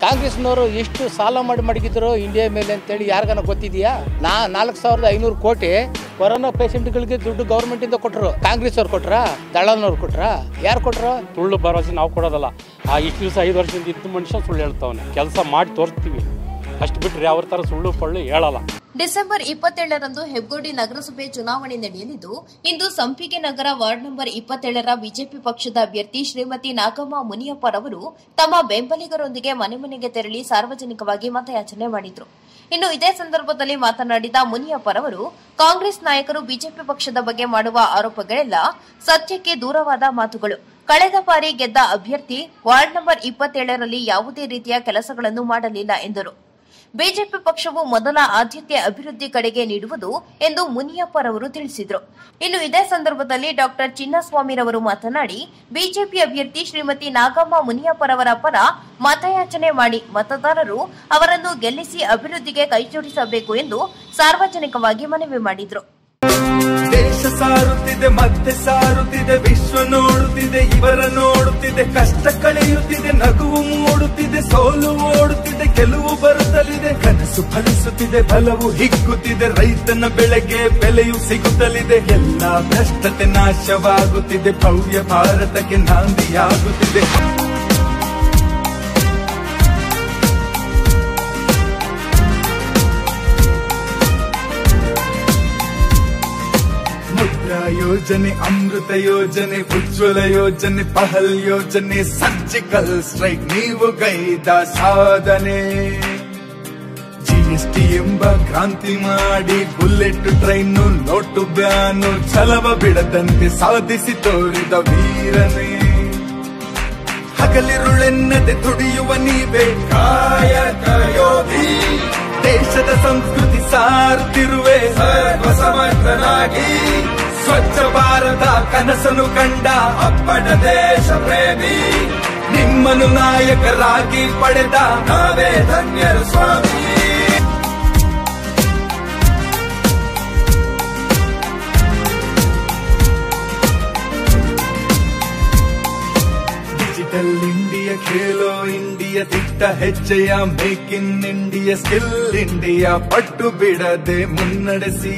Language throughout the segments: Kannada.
ಕಾಂಗ್ರೆಸ್ನವರು ಎಷ್ಟು ಸಾಲ ಮಾಡಿ ಮಡಗಿದ್ರು ಇಂಡಿಯಾ ಮೇಲೆ ಅಂತೇಳಿ ಯಾರಿಗಾನ ಗೊತ್ತಿದೆಯಾ ನಾ ನಾಲ್ಕು ಸಾವಿರದ ಐನೂರು ಕೋಟಿ ಕೊರೋನಾ ಪೇಷಂಟ್ಗಳಿಗೆ ದುಡ್ಡು ಗೌರ್ಮೆಂಟಿಂದ ಕೊಟ್ಟರು ಕಾಂಗ್ರೆಸ್ ಅವ್ರು ಕೊಟ್ರ ದಳ್ಳನವ್ರು ಕೊಟ್ರ ಯಾರು ಕೊಟ್ರು ಸುಳ್ಳು ಭರವಸೆ ನಾವು ಕೊಡೋದಲ್ಲ ಆ ಇಷ್ಟು ದಿವಸ ಐದು ವರ್ಷದಿಂದ ಇದ್ದ ಮನುಷ್ಯ ಸುಳ್ಳು ಹೇಳ್ತಾವನೆ ಕೆಲಸ ಮಾಡಿ ತೋರಿಸ್ತೀವಿ ಅಷ್ಟು ಬಿಟ್ಟರೆ ಯಾವ ಥರ ಸುಳ್ಳು ಪಳ್ಳು ಹೇಳಲ್ಲ ಡಿಸೆಂಬರ್ ಇಪ್ಪತ್ತೇಳರಂದು ಹೆಬ್ಗೋಡಿ ನಗರಸಭೆ ಚುನಾವಣೆ ನಡೆಯಲಿದ್ದು ಇಂದು ಸಂಪಿಗೆ ನಗರ ವಾರ್ಡ್ ನಂಬರ್ ಇಪ್ಪತ್ತೇಳರ ಬಿಜೆಪಿ ಪಕ್ಷದ ಅಭ್ಯರ್ಥಿ ಶ್ರೀಮತಿ ನಾಗಮ್ಮ ಮುನಿಯಪ್ಪರವರು ತಮ್ಮ ಬೆಂಬಲಿಗರೊಂದಿಗೆ ಮನೆ ಮನೆಗೆ ತೆರಳಿ ಸಾರ್ವಜನಿಕವಾಗಿ ಮತಯಾಚನೆ ಮಾಡಿದ್ರು ಇನ್ನು ಇದೇ ಸಂದರ್ಭದಲ್ಲಿ ಮಾತನಾಡಿದ ಮುನಿಯಪ್ಪರವರು ಕಾಂಗ್ರೆಸ್ ನಾಯಕರು ಬಿಜೆಪಿ ಪಕ್ಷದ ಬಗ್ಗೆ ಮಾಡುವ ಆರೋಪಗಳೆಲ್ಲ ಸತ್ಯಕ್ಕೆ ದೂರವಾದ ಮಾತುಗಳು ಕಳೆದ ಬಾರಿ ಗೆದ್ದ ಅಭ್ಯರ್ಥಿ ವಾರ್ಡ್ ನಂಬರ್ ಇಪ್ಪತ್ತೇಳರಲ್ಲಿ ಯಾವುದೇ ರೀತಿಯ ಕೆಲಸಗಳನ್ನು ಮಾಡಲಿಲ್ಲ ಎಂದರು ಬಿಜೆಪಿ ಪಕ್ಷವು ಮೊದಲ ಆದ್ಯತೆ ಅಭಿವೃದ್ಧಿ ಕಡೆಗೆ ನೀಡುವುದು ಎಂದು ಮುನಿಯಪ್ಪರವರು ತಿಳಿಸಿದರು ಇನ್ನು ಇದೇ ಸಂದರ್ಭದಲ್ಲಿ ಡಾಕ್ಟರ್ ಚಿನ್ನಸ್ವಾಮಿರವರು ಮಾತನಾಡಿ ಬಿಜೆಪಿ ಅಭ್ಯರ್ಥಿ ಶ್ರೀಮತಿ ನಾಗಮ್ಮ ಮುನಿಯಪ್ಪರವರ ಪರ ಮತಯಾಚನೆ ಮಾಡಿ ಮತದಾರರು ಅವರನ್ನು ಗೆಲ್ಲಿಸಿ ಅಭಿವೃದ್ಧಿಗೆ ಕೈಜೋಡಿಸಬೇಕು ಎಂದು ಸಾರ್ವಜನಿಕವಾಗಿ ಮನವಿ ಮಾಡಿದರು ದೇಶ ಸಾರುತ್ತಿದೆ ಮತ್ತೆ ಸಾರುತ್ತಿದೆ ವಿಶ್ವ ನೋಡುತ್ತಿದೆ ಇವರ ನೋಡುತ್ತಿದೆ ಕಷ್ಟ ಕಳೆಯುತ್ತಿದೆ ನಗುವು ಮೂಡುತ್ತಿದೆ ಸೋಲು ಓಡುತ್ತಿದೆ ಗೆಲುವು ಬರುತ್ತಲಿದೆ ಕನಸು ಫಲಿಸುತ್ತಿದೆ ಬಲವು ಹಿಗ್ಗುತ್ತಿದೆ ರೈತನ ಬೆಳೆಗೆ ಬೆಲೆಯು ಸಿಗುತ್ತಲಿದೆ ಎಲ್ಲ ಭ್ರಷ್ಟತೆ ನಾಶವಾಗುತ್ತಿದೆ ಭವ್ಯ ಭಾರತಕ್ಕೆ ನಾಂದಿಯಾಗುತ್ತಿದೆ ಮುದ್ರಾ ಯೋಜನೆ ಅಮೃತ ಯೋಜನೆ ಉಜ್ವಲ ಯೋಜನೆ ಪಹಲ್ ಯೋಜನೆ ಸರ್ಜಿಕಲ್ ಸ್ಟ್ರೈಕ್ ನೀವು ಗೈದ ಸಾಧನೆ ಜಿಎಸ್ಟಿ ಎಂಬ ಕ್ರಾಂತಿ ಮಾಡಿ ಬುಲೆಟ್ ಟ್ರೈನು ನೋಟು ಬ್ಯಾನು ಛಲವ ಬಿಡದಂತೆ ಸಾಧಿಸಿ ತೋರಿದ ವೀರನೇ ಹಗಲಿರುಳೆನ್ನದೆ ದುಡಿಯುವ ನೀವೇ ಕಾಯಕ ಯೋಧಿ ದೇಶದ ಸಂಸ್ಕೃತಿ ಸಾರ್ತಿರುವೆ ಸರ್ವಸಮರ್ಥನಾಗಿ ಸ್ವಚ್ಛ ಭಾರತ ಕನಸನು ಕಂಡ ಅಪ್ಪಟ ದೇಶ ಪ್ರೇಮಿ ನಿಮ್ಮನ್ನು ನಾಯಕರಾಗಿ ಪಡೆದ ನಾವೇ ಧನ್ಯರು ಸ್ವಾಮಿ ಡಿಜಿಟಲ್ ಇಂಡಿಯಾ ಖೇಲೋ ಇಂಡಿಯಾ ದಿಟ್ಟ ಹೆಜ್ಜೆಯ make in India skill India ಪಟ್ಟು ಬಿಡದೆ ಮುನ್ನಡೆಸಿ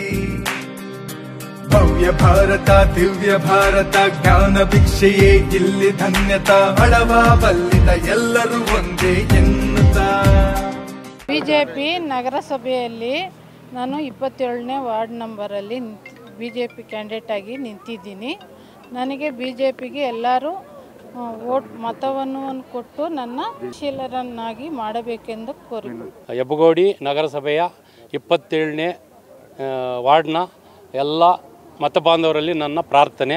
ಭವ್ಯ ಭಾರತ ದಿವ್ಯ ಭಾರತ ಜ್ಞಾನ ಭಿಕ್ಷೆಯೇ ಇಲ್ಲಿ ಧನ್ಯತಾ ಹಳವ ಬಲ್ಲಿದ ಎಲ್ಲರೂ ಒಂದೇ ಎನ್ನುತ್ತಾ ಬಿಜೆಪಿ ನಗರಸಭೆಯಲ್ಲಿ ನಾನು ಇಪ್ಪತ್ತೇಳನೇ ವಾರ್ಡ್ ನಂಬರಲ್ಲಿ ಬಿ ಜೆ ಪಿ ಕ್ಯಾಂಡಿಡೇಟ್ ಆಗಿ ನಿಂತಿದ್ದೀನಿ ನನಗೆ ಬಿ ಜೆ ಪಿಗೆ ಎಲ್ಲರೂ ಆ, ವೋಟ್ ಮತವನ್ನು ಕೊಟ್ಟು ನನ್ನ ಶೀಲರನ್ನಾಗಿ ಮಾಡಬೇಕೆಂದು ಕೋರಿಕೊಳ್ಳುತ್ತೇನೆ ಹೆಬ್ಬಗೋಡಿ ನಗರಸಭೆಯ ಇಪ್ಪತ್ತೇಳನೇ ಆ, ವಾರ್ಡ್ನ ಎಲ್ಲ ಮತಬಾಂಧವರಲ್ಲಿ ನನ್ನ ಪ್ರಾರ್ಥನೆ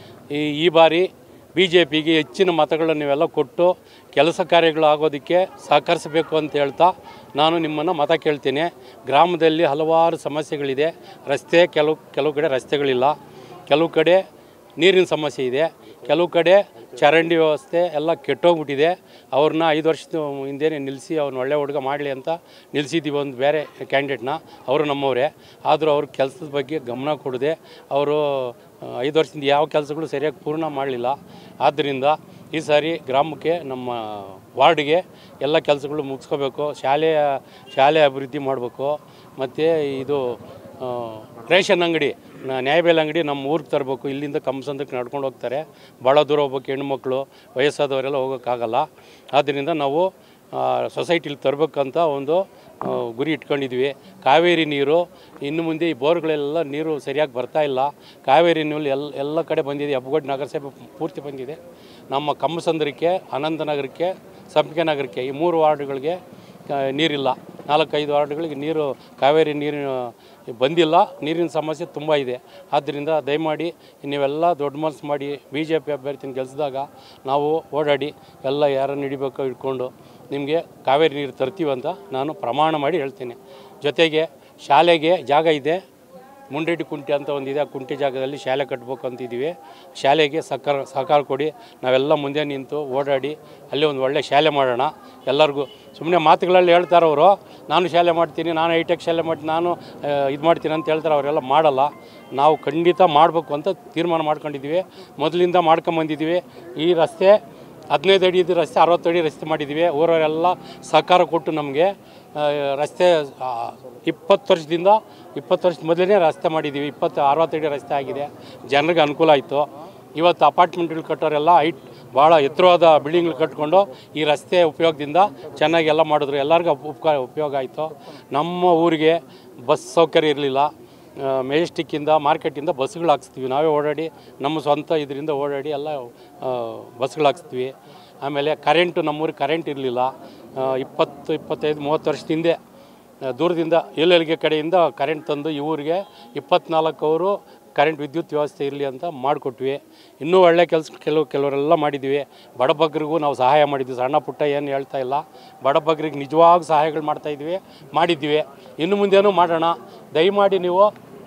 ಈ ಈ ಬಾರಿ ಬಿ ಜೆ ಪಿಗೆ ಹೆಚ್ಚಿನ ಮತಗಳನ್ನು ನೀವೆಲ್ಲ ಕೊಟ್ಟು ಕೆಲಸ ಕಾರ್ಯಗಳು ಆಗೋದಕ್ಕೆ ಸಹಕರಿಸಬೇಕು ಅಂತ ಹೇಳ್ತಾ ನಾನು ನಿಮ್ಮನ್ನು ಮತ ಕೇಳ್ತೀನಿ ಗ್ರಾಮದಲ್ಲಿ ಹಲವಾರು ಸಮಸ್ಯೆಗಳಿದೆ ರಸ್ತೆ ಕೆಲವು ಕೆಲವು ಕಡೆ ರಸ್ತೆಗಳಿಲ್ಲ ಕೆಲವು ಕಡೆ ನೀರಿನ ಸಮಸ್ಯೆ ಇದೆ ಕೆಲವು ಕಡೆ ಚರಂಡಿ ವ್ಯವಸ್ಥೆ ಎಲ್ಲ ಕೆಟ್ಟೋಗ್ಬಿಟ್ಟಿದೆ ಅವ್ರನ್ನ ಐದು ವರ್ಷದ ಹಿಂದೆ ನಿಲ್ಲಿಸಿ ಅವ್ರನ್ನ ಒಳ್ಳೆ ಹುಡುಗ ಮಾಡಲಿ ಅಂತ ನಿಲ್ಲಿಸಿದ್ದೀವಿ ಒಂದು ಬೇರೆ ಕ್ಯಾಂಡಿಡೇಟ್ನ ಅವರು ನಮ್ಮವರೇ ಆದರೂ ಅವ್ರ ಕೆಲಸದ ಬಗ್ಗೆ ಗಮನ ಕೊಡದೆ ಅವರು ಆ, ಐದು ವರ್ಷದಿಂದ ಯಾವ ಕೆಲಸಗಳು ಸರಿಯಾಗಿ ಪೂರ್ಣ ಮಾಡಲಿಲ್ಲ ಆದ್ದರಿಂದ ಈ ಸಾರಿ ಗ್ರಾಮಕ್ಕೆ ನಮ್ಮ ವಾರ್ಡ್ಗೆ ಎಲ್ಲ ಕೆಲಸಗಳು ಮುಗಿಸ್ಕೋಬೇಕು ಶಾಲೆಯ ಶಾಲೆ ಅಭಿವೃದ್ಧಿ ಮಾಡಬೇಕು ಮತ್ತು ಇದು ಆ, ರೇಷನ್ ಅಂಗಡಿ ನ- ನ್ಯಾಯಬೆಲೆ ಅಂಗಡಿ ನಮ್ಮ ಊರಿಗೆ ತರಬೇಕು ಇಲ್ಲಿಂದ ಕಂಸಂದಕ್ಕೆ ನಡ್ಕೊಂಡು ಹೋಗ್ತಾರೆ ಭಾಳ ದೂರ ಹೋಗ್ಬೇಕು ಹೆಣ್ಮಕ್ಳು ವಯಸ್ಸಾದವರೆಲ್ಲ ಹೋಗೋಕ್ಕಾಗಲ್ಲ ಆದ್ದರಿಂದ ನಾವು ಸೊಸೈಟಿಲಿ ತರಬೇಕಂತ ಒಂದು ಆ, ಗುರಿ ಇಟ್ಕೊಂಡಿದ್ವಿ ಕಾವೇರಿ ನೀರು ಇನ್ನು ಮುಂದೆ ಈ ಬೋರ್ಗಳೆಲ್ಲ ನೀರು ಸರಿಯಾಗಿ ಬರ್ತಾ ಇಲ್ಲ ಕಾವೇರಿ ನೀರು ಎಲ್ಲ ಎಲ್ಲ ಕಡೆ ಬಂದಿದೆ ಹೆಬ್ಬಗೋಡಿ ನಗರಸಭೆ ಪೂರ್ತಿ ಬಂದಿದೆ ನಮ್ಮ ಕಮ್ಮಸಂದ್ರಕ್ಕೆ ಅನಂತನಗರಕ್ಕೆ ಸಂಪಿಗೆ ನಗರಕ್ಕೆ ಈ ಮೂರು ವಾರ್ಡ್ಗಳಿಗೆ ಆ, ನೀರಿಲ್ಲ ನಾಲ್ಕೈದು ವಾರ್ಡ್ಗಳಿಗೆ ನೀರು ಕಾವೇರಿ ನೀರಿನ ಬಂದಿಲ್ಲ ನೀರಿನ ಸಮಸ್ಯೆ ತುಂಬ ಇದೆ ಆದ್ದರಿಂದ ದಯಮಾಡಿ ನೀವೆಲ್ಲ ದೊಡ್ಡ ಮನಸ್ಸು ಮಾಡಿ ಬಿ ಜೆ ಪಿ ಅಭ್ಯರ್ಥಿನ ಗೆಲ್ಲಿಸಿದಾಗ ನಾವು ಓಡಾಡಿ ಎಲ್ಲ ಯಾರನ್ನು ಹಿಡಿಬೇಕೋ ಇಟ್ಕೊಂಡು ನಿಮಗೆ ಕಾವೇರಿ ನೀರು ತರ್ತೀವಂತ ನಾನು ಪ್ರಮಾಣ ಮಾಡಿ ಹೇಳ್ತೀನಿ ಜೊತೆಗೆ ಶಾಲೆಗೆ ಜಾಗ ಇದೆ ಮುಂಡೆಡ್ಡಿ ಕುಂಟೆ ಅಂತ ಒಂದಿದೆ ಆ ಕುಂಟೆ ಜಾಗದಲ್ಲಿ ಶಾಲೆ ಕಟ್ಟಬೇಕು ಅಂತಿದ್ದೀವಿ ಶಾಲೆಗೆ ಸಹಕಾರ ಸಹಕಾರ ಕೊಡಿ ನಾವೆಲ್ಲ ಮುಂದೆ ನಿಂತು ಓಡಾಡಿ ಅಲ್ಲಿ ಒಂದು ಒಳ್ಳೆ ಶಾಲೆ ಮಾಡೋಣ ಎಲ್ಲರಿಗೂ ಸುಮ್ಮನೆ ಮಾತುಗಳಲ್ಲಿ ಹೇಳ್ತಾರೆ ಅವರು ನಾನು ಶಾಲೆ ಮಾಡ್ತೀನಿ ನಾನು ಹೈಟೆಕ್ ಶಾಲೆ ಮಾಡ್ತೀನಿ ನಾನು ಇದು ಮಾಡ್ತೀನಿ ಅಂತ ಹೇಳ್ತಾರೆ ಅವರೆಲ್ಲ ಮಾಡಲ್ಲ ನಾವು ಖಂಡಿತ ಮಾಡಬೇಕು ಅಂತ ತೀರ್ಮಾನ ಮಾಡ್ಕೊಂಡಿದ್ದೀವಿ ಮೊದಲಿಂದ ಮಾಡ್ಕೊಂಬಂದಿದ್ದೀವಿ ಈ ರಸ್ತೆ ಹದಿನೈದು ಅಡಿ ಇದ್ದ ರಸ್ತೆ ಅರವತ್ತು ಅಡಿ ರಸ್ತೆ ಮಾಡಿದ್ದೀವಿ ಊರವರೆಲ್ಲ ಸಹಕಾರ ಕೊಟ್ಟು ನಮಗೆ ಆ, ರಸ್ತೆ ಆ, ಇಪ್ಪತ್ತು ವರ್ಷದಿಂದ ಇಪ್ಪತ್ತು ವರ್ಷದ ಮೊದಲೇ ರಸ್ತೆ ಮಾಡಿದ್ದೀವಿ ಇಪ್ಪತ್ತು ಅರವತ್ತು ಅಡಿ ರಸ್ತೆ ಆಗಿದೆ ಜನರಿಗೆ ಅನುಕೂಲ ಆಯಿತು ಇವತ್ತು ಅಪಾರ್ಟ್ಮೆಂಟ್ಗಳು ಕಟ್ಟೋರೆಲ್ಲ ಹೈಟ್ ಭಾಳ ಎತ್ತರವಾದ ಬಿಲ್ಡಿಂಗ್ಗಳು ಕಟ್ಕೊಂಡು ಈ ರಸ್ತೆ ಉಪಯೋಗದಿಂದ ಚೆನ್ನಾಗಿ ಎಲ್ಲ ಮಾಡಿದ್ರು ಎಲ್ಲರಿಗೂ ಉಪಕಾರ ಉಪಯೋಗ ಆಯಿತು ನಮ್ಮ ಊರಿಗೆ ಬಸ್ ಸೌಕರ್ಯ ಇರಲಿಲ್ಲ ಮೆಜೆಸ್ಟಿಕ್ಕಿಂದ ಮಾರ್ಕೆಟಿಂದ ಬಸ್ಗಳು ಹಾಕ್ಸ್ತೀವಿ ನಾವೇ ಓಡಾಡಿ ನಮ್ಮ ಸ್ವಂತ ಇದರಿಂದ ಓಡಾಡಿ ಎಲ್ಲ ಬಸ್ಗಳು ಹಾಕ್ಸ್ತೀವಿ ಆಮೇಲೆ ಕರೆಂಟು ನಮ್ಮೂರಿಗೆ ಕರೆಂಟ್ ಇರಲಿಲ್ಲ ಇಪ್ಪತ್ತು ಇಪ್ಪತ್ತೈದು ಮೂವತ್ತು ವರ್ಷದ ಹಿಂದೆ ಆ, ದೂರದಿಂದ ಎಲ್ಲೆಲ್ಲಿಗೆ ಕಡೆಯಿಂದ ಕರೆಂಟ್ ತಂದು ಈ ಊರಿಗೆ ಇಪ್ಪತ್ನಾಲ್ಕು ಅವರು ಕರೆಂಟ್ ವಿದ್ಯುತ್ ವ್ಯವಸ್ಥೆ ಇರಲಿ ಅಂತ ಮಾಡಿಕೊಟ್ವಿ ಇನ್ನೂ ಒಳ್ಳೆ ಕೆಲಸ ಕೆಲವು ಕೆಲವರೆಲ್ಲ ಮಾಡಿದ್ವಿ ಬಡಬಗ್ರಿಗೂ ನಾವು ಸಹಾಯ ಮಾಡಿದ್ವಿ ಸಣ್ಣ ಪುಟ್ಟ ಏನು ಹೇಳ್ತಾ ಇಲ್ಲ ಬಡಬಗ್ರಿಗೆ ನಿಜವಾಗ್ ಸಹಾಯಗಳು ಮಾಡ್ತಾಯಿದ್ವಿ ಮಾಡಿದ್ವಿ ಇನ್ನು ಮುಂದೇನೂ ಮಾಡೋಣ ದಯಮಾಡಿ ನೀವು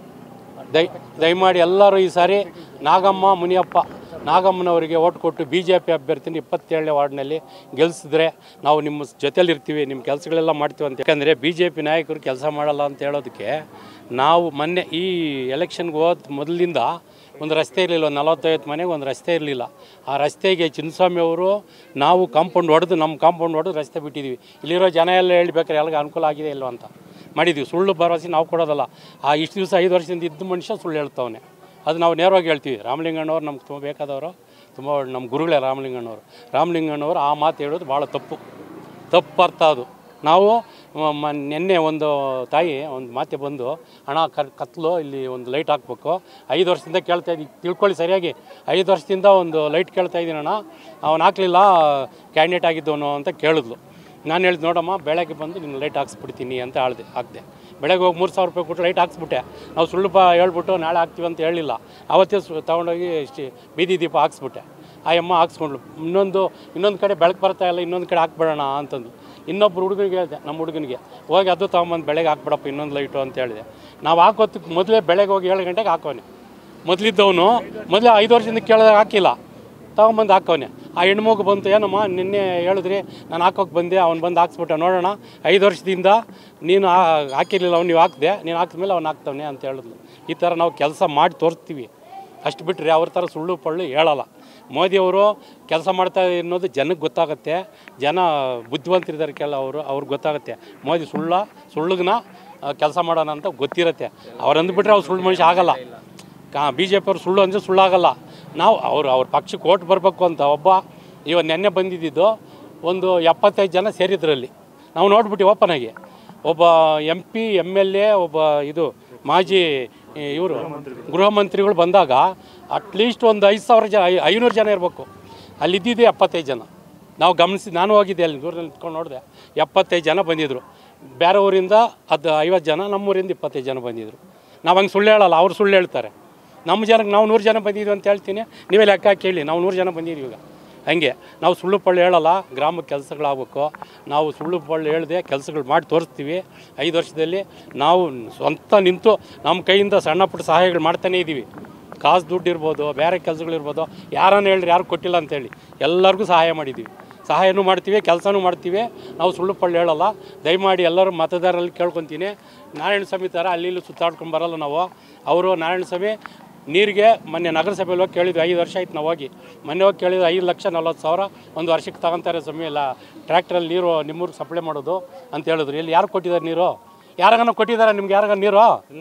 ದಯ ದಯಮಾಡಿ ಎಲ್ಲರೂ ಈ ಸಾರಿ ನಾಗಮ್ಮ ಮುನಿಯಪ್ಪ ನಾಗಮ್ಮನವರಿಗೆ ಓಟ್ ಕೊಟ್ಟು ಬಿ ಜೆ ಪಿ ಅಭ್ಯರ್ಥಿನ ಇಪ್ಪತ್ತೇಳನೇ ವಾರ್ಡ್ನಲ್ಲಿ ಗೆಲ್ಲಿಸಿದ್ರೆ ನಾವು ನಿಮ್ಮ ಜೊತೆಲಿರ್ತೀವಿ ನಿಮ್ಮ ಕೆಲಸಗಳೆಲ್ಲ ಮಾಡ್ತೀವಿ ಅಂತ ಯಾಕಂದರೆ ಬಿ ಜೆ ಪಿ ನಾಯಕರು ಕೆಲಸ ಮಾಡಲ್ಲ ಅಂತ ಹೇಳೋದಕ್ಕೆ ನಾವು ಮೊನ್ನೆ ಈ ಎಲೆಕ್ಷನ್ಗೆ ಹೋದ ಮೊದಲಿಂದ ಒಂದು ರಸ್ತೆ ಇರಲಿಲ್ಲ ಒಂದು ನಲವತ್ತೈವತ್ತು ಮನೆಗೆ ಒಂದು ರಸ್ತೆ ಇರಲಿಲ್ಲ ಆ ರಸ್ತೆಗೆ ಚಿನ್ನಸ್ವಾಮಿ ಅವರು ನಾವು ಕಾಂಪೌಂಡ್ ಹೊಡೆದು ನಮ್ಮ ಕಾಂಪೌಂಡ್ ಹೊಡೆದು ರಸ್ತೆ ಬಿಟ್ಟಿದ್ದೀವಿ ಇಲ್ಲಿರೋ ಜನ ಎಲ್ಲ ಹೇಳ್ಬೇಕಾರೆ ಎಲ್ಲಿಗೆ ಅನುಕೂಲ ಆಗಿದೆ ಇಲ್ವ ಅಂತ ಮಾಡಿದ್ದೀವಿ ಸುಳ್ಳು ಭರವಸೆ ನಾವು ಕೊಡೋದಲ್ಲ ಆ ಇಷ್ಟು ದಿವಸ ಐದು ವರ್ಷದಿಂದ ಇದ್ದ ಮನುಷ್ಯ ಸುಳ್ಳು ಹೇಳ್ತವನೆ ಅದು ನಾವು ನೇರವಾಗಿ ಹೇಳ್ತೀವಿ ರಾಮಲಿಂಗಣ್ಣವ್ರು ನಮ್ಗೆ ತುಂಬ ಬೇಕಾದವರು ತುಂಬ ನಮ್ಮ ಗುರುಗಳೇ ರಾಮಲಿಂಗಣ್ಣವರು ರಾಮಲಿಂಗಣ್ಣವರು ಆ ಮಾತು ಹೇಳೋದು ಭಾಳ ತಪ್ಪು ತಪ್ಪು ಅರ್ಥ ಅದು ನಾವು ಮ- ಮ- ನಿನ್ನೆ ಒಂದು ತಾಯಿ ಒಂದು ಮಾತೆ ಬಂದು ಹಣ ಕರ್ ಕತ್ಲು ಇಲ್ಲಿ ಒಂದು ಲೈಟ್ ಹಾಕ್ಬೇಕು ಐದು ವರ್ಷದಿಂದ ಕೇಳ್ತಾ ಇದ್ದೀನಿ ತಿಳ್ಕೊಳ್ಳಿ ಸರಿಯಾಗಿ ಐದು ವರ್ಷದಿಂದ ಒಂದು ಲೈಟ್ ಕೇಳ್ತಾ ಇದ್ದೀನಿ ಅಣ್ಣ ಅವನು ಹಾಕ್ಲಿಲ್ಲ ಕ್ಯಾಂಡಿಡೇಟ್ ಆಗಿದ್ದವನು ಅಂತ ಕೇಳಿದ್ಲು ನಾನು ಹೇಳಿದ್ ನೋಡಮ್ಮ ಬೆಳಗ್ಗೆ ಬಂದು ನಿನ್ನ ಲೈಟ್ ಹಾಕ್ಸ್ಬಿಡ್ತೀನಿ ಅಂತ ಹೇಳ್ದೆ ಹಾಕ್ದೆ ಬೆಳಗ್ಗೆ ಹೋಗಿ ಮೂರು ಸಾವಿರ ರೂಪಾಯಿ ಕೊಟ್ಟು ಲೈಟ್ ಹಾಕ್ಸ್ಬಿಟ್ಟೆ ನಾವು ಸುಳ್ಳು ಬ ಹೇಳ್ಬಿಟ್ಟು ನಾಳೆ ಹಾಕ್ತೀವಿ ಅಂತ ಹೇಳಿಲ್ಲ ಅವತ್ತೇ ಸು ತೊಗೊಂಡೋಗಿ ಇಷ್ಟು ಬೀದಿ ದೀಪ ಹಾಕ್ಸ್ಬಿಟ್ಟೆ ಆ ಅಮ್ಮ ಹಾಕ್ಸ್ಕೊಂಡ್ಲು ಇನ್ನೊಂದು ಇನ್ನೊಂದು ಕಡೆ ಬೆಳಕು ಬರ್ತಾ ಇಲ್ಲ ಇನ್ನೊಂದು ಕಡೆ ಹಾಕ್ಬಿಡೋಣ ಅಂತಂದು ಇನ್ನೊಬ್ರು ಹುಡುಗನಿಗೆ ಹೇಳಿದೆ ನಮ್ಮ ಹುಡುಗನಿಗೆ ಹೋಗಿ ಅದು ತೊಗೊಂಬಂದು ಬೆಳಗ್ಗೆ ಹಾಕ್ಬಿಡಪ್ಪ ಇನ್ನೊಂದು ಲೈಟು ಅಂತ ಹೇಳಿದೆ ನಾವು ಹಾಕೋದಕ್ಕೆ ಮೊದಲೇ ಬೆಳಗ್ಗೆ ಹೋಗಿ ಏಳು ಗಂಟೆಗೆ ಹಾಕೋನೆ ಮೊದಲಿದ್ದವನು ಮೊದಲೇ ಐದು ವರ್ಷದಿಂದ ಕೇಳಿದಾಗ ಹಾಕಿಲ್ಲ ತಗೊಂಬಂದು ಹಾಕವನೆ ಆ ಹೆಣ್ಮಗು ಬಂತು ಏನಮ್ಮ ನಿನ್ನೆ ಹೇಳಿದ್ರಿ ನಾನು ಹಾಕೋಕೆ ಬಂದೆ ಅವ್ನು ಬಂದು ಹಾಕ್ಸ್ಬಿಟ್ಟ ನೋಡೋಣ ಐದು ವರ್ಷದಿಂದ ನೀನು ಹಾ- ಹಾಕಿರ್ಲಿಲ್ಲ ಅವ್ನು ನೀವು ಹಾಕಿದೆ ನೀನು ಹಾಕಿದ್ಮೇಲೆ ಅವ್ನು ಹಾಕ್ತವನೆ ಅಂತ ಹೇಳಿದ್ಲು ಈ ಥರ ನಾವು ಕೆಲಸ ಮಾಡಿ ತೋರಿಸ್ತೀವಿ ಅಷ್ಟು ಬಿಟ್ಟರೆ ಅವ್ರ ಥರ ಸುಳ್ಳು ಪಳ್ಳು ಹೇಳಲ್ಲ ಮೋದಿಯವರು ಕೆಲಸ ಮಾಡ್ತಾ ಅನ್ನೋದು ಜನಕ್ಕೆ ಗೊತ್ತಾಗುತ್ತೆ ಜನ ಬುದ್ಧಿವಂತರಿದ್ದಾರೆ ಕೆಲ ಅವರು ಅವ್ರಿಗೆ ಗೊತ್ತಾಗುತ್ತೆ ಮೋದಿ ಸುಳ್ಳ ಸುಳ್ಳುಗನ ಕೆಲಸ ಮಾಡೋಣ ಅಂತ ಗೊತ್ತಿರುತ್ತೆ ಅವ್ರು ಅಂದ್ಬಿಟ್ರೆ ಅವ್ರು ಸುಳ್ಳು ಮನುಷ್ಯ ಆಗಲ್ಲ ಕಾ ಬಿ ಜೆ ಪಿಯವ್ರು ಸುಳ್ಳು ಅಂದರೆ ಸುಳ್ಳಾಗಲ್ಲ ನಾವು ಅವ್ರು ಅವ್ರ ಪಕ್ಷಕ್ಕೆ ಓಟ್ ಬರಬೇಕು ಅಂತ ಒಬ್ಬ ಇವಾಗ ನೆನ್ನೆ ಬಂದಿದ್ದು ಒಂದು ಎಪ್ಪತ್ತೈದು ಜನ ಸೇರಿದ್ರಲ್ಲಿ ನಾವು ನೋಡ್ಬಿಟ್ಟು ಓಪನಾಗಿ ಒಬ್ಬ M P M L A ಒಬ್ಬ ಇದು ಮಾಜಿ ಇವರು ಗೃಹ ಮಂತ್ರಿಗಳು ಬಂದಾಗ ಅಟ್ಲೀಸ್ಟ್ ಒಂದು ಐದು ಸಾವಿರ ಜನ ಐ- ಐನೂರು ಜನ ಇರಬೇಕು ಅಲ್ಲಿ ಇದ್ದಿದ್ದೆ ಎಪ್ಪತ್ತೈದು ಜನ ನಾವು ಗಮನಿಸಿ ನಾನು ಹೋಗಿದ್ದೆ ಅಲ್ಲಿ ದೂರದಲ್ಲಿ ನಿಂತ್ಕೊಂಡು ನೋಡಿದೆ ಎಪ್ಪತ್ತೈದು ಜನ ಬಂದಿದ್ದರು ಬೇರೆ ಊರಿಂದ ಅದು ಐವತ್ತು ಜನ ನಮ್ಮೂರಿಂದ ಇಪ್ಪತ್ತೈದು ಜನ ಬಂದಿದ್ದರು ನಾವು ಹಂಗೆ ಸುಳ್ಳು ಹೇಳಲ್ಲ ಅವ್ರು ಸುಳ್ಳು ಹೇಳ್ತಾರೆ ನಮ್ಮ ಜನಕ್ಕೆ ನಾವು ನೂರು ಜನ ಬಂದಿದ್ವಿ ಅಂತ ಹೇಳ್ತೀನಿ ನೀವೇ ಲೆಕ್ಕ ಹಾಕಿ ಹೇಳಿ ನಾವು ನೂರು ಜನ ಬಂದಿದ್ದೀವಿ ಈಗ ಹಂಗೆ ನಾವು ಸುಳ್ಳು ಪಳ್ಳು ಹೇಳಲ್ಲ ಗ್ರಾಮಕ್ಕೆ ಕೆಲಸಗಳಾಗಬೇಕು ನಾವು ಸುಳ್ಳು ಪಳ್ಳು ಹೇಳ್ದೆ ಕೆಲಸಗಳು ಮಾಡಿ ತೋರಿಸ್ತೀವಿ ಐದು ವರ್ಷದಲ್ಲಿ ನಾವು ಸ್ವಂತ ನಿಂತು ನಮ್ಮ ಕೈಯಿಂದ ಸಣ್ಣ ಪುಟ್ಟ ಸಹಾಯಗಳು ಮಾಡ್ತಾನೇ ಇದ್ದೀವಿ ಕಾಸು ದುಡ್ಡು ಇರ್ಬೋದು ಬೇರೆ ಕೆಲಸಗಳಿರ್ಬೋದು ಯಾರನ್ನ ಹೇಳ್ರಿ ಯಾರು ಕೊಟ್ಟಿಲ್ಲ ಅಂತೇಳಿ ಎಲ್ಲರಿಗೂ ಸಹಾಯ ಮಾಡಿದ್ದೀವಿ ಸಹಾಯನೂ ಮಾಡ್ತೀವಿ ಕೆಲಸನೂ ಮಾಡ್ತೀವಿ ನಾವು ಸುಳ್ಳು ಪಳ್ಳು ಹೇಳಲ್ಲ ದಯಮಾಡಿ ಎಲ್ಲರೂ ಮತದಾರರಲ್ಲಿ ಕೇಳ್ಕೊತೀನಿ ನಾರಾಯಣ ಸ್ವಾಮಿ ಥರ ಅಲ್ಲಿ ಇಲ್ಲಿ ಸುತ್ತಾಡ್ಕೊಂಡು ಬರಲ್ಲ ನಾವು ಅವರು ನಾರಾಯಣ ಸ್ವಾಮಿ ನೀರಿಗೆ ಮೊನ್ನೆ ನಗರಸಭೆಯಲ್ಲಿ ಹೋಗಿ ಕೇಳಿದ್ವಿ ಐದು ವರ್ಷ ಆಯ್ತು ನಾವು ಹೋಗಿ ಮೊನ್ನೆ ಹೋಗಿ ಕೇಳಿದ್ವಿ ಐದು ಲಕ್ಷ ನಲ್ವತ್ತು ಸಾವಿರ ಒಂದು ವರ್ಷಕ್ಕೆ ತಗೊಂತಾರೆ ಸ್ವಾಮಿ ಇಲ್ಲ ಟ್ರ್ಯಾಕ್ಟ್ರಲ್ಲಿ ನೀರು ನಿಮ್ಮೂರಿಗೆ ಸಪ್ಲೈ ಮಾಡೋದು ಅಂತ ಹೇಳಿದ್ರು ಇಲ್ಲಿ ಯಾರು ಕೊಟ್ಟಿದ್ದಾರೆ ನೀರು ಯಾರಿಗಾನ ಕೊಟ್ಟಿದ್ದಾರೆ ನಿಮ್ಗೆ ಯಾರಿಗ ನೀರು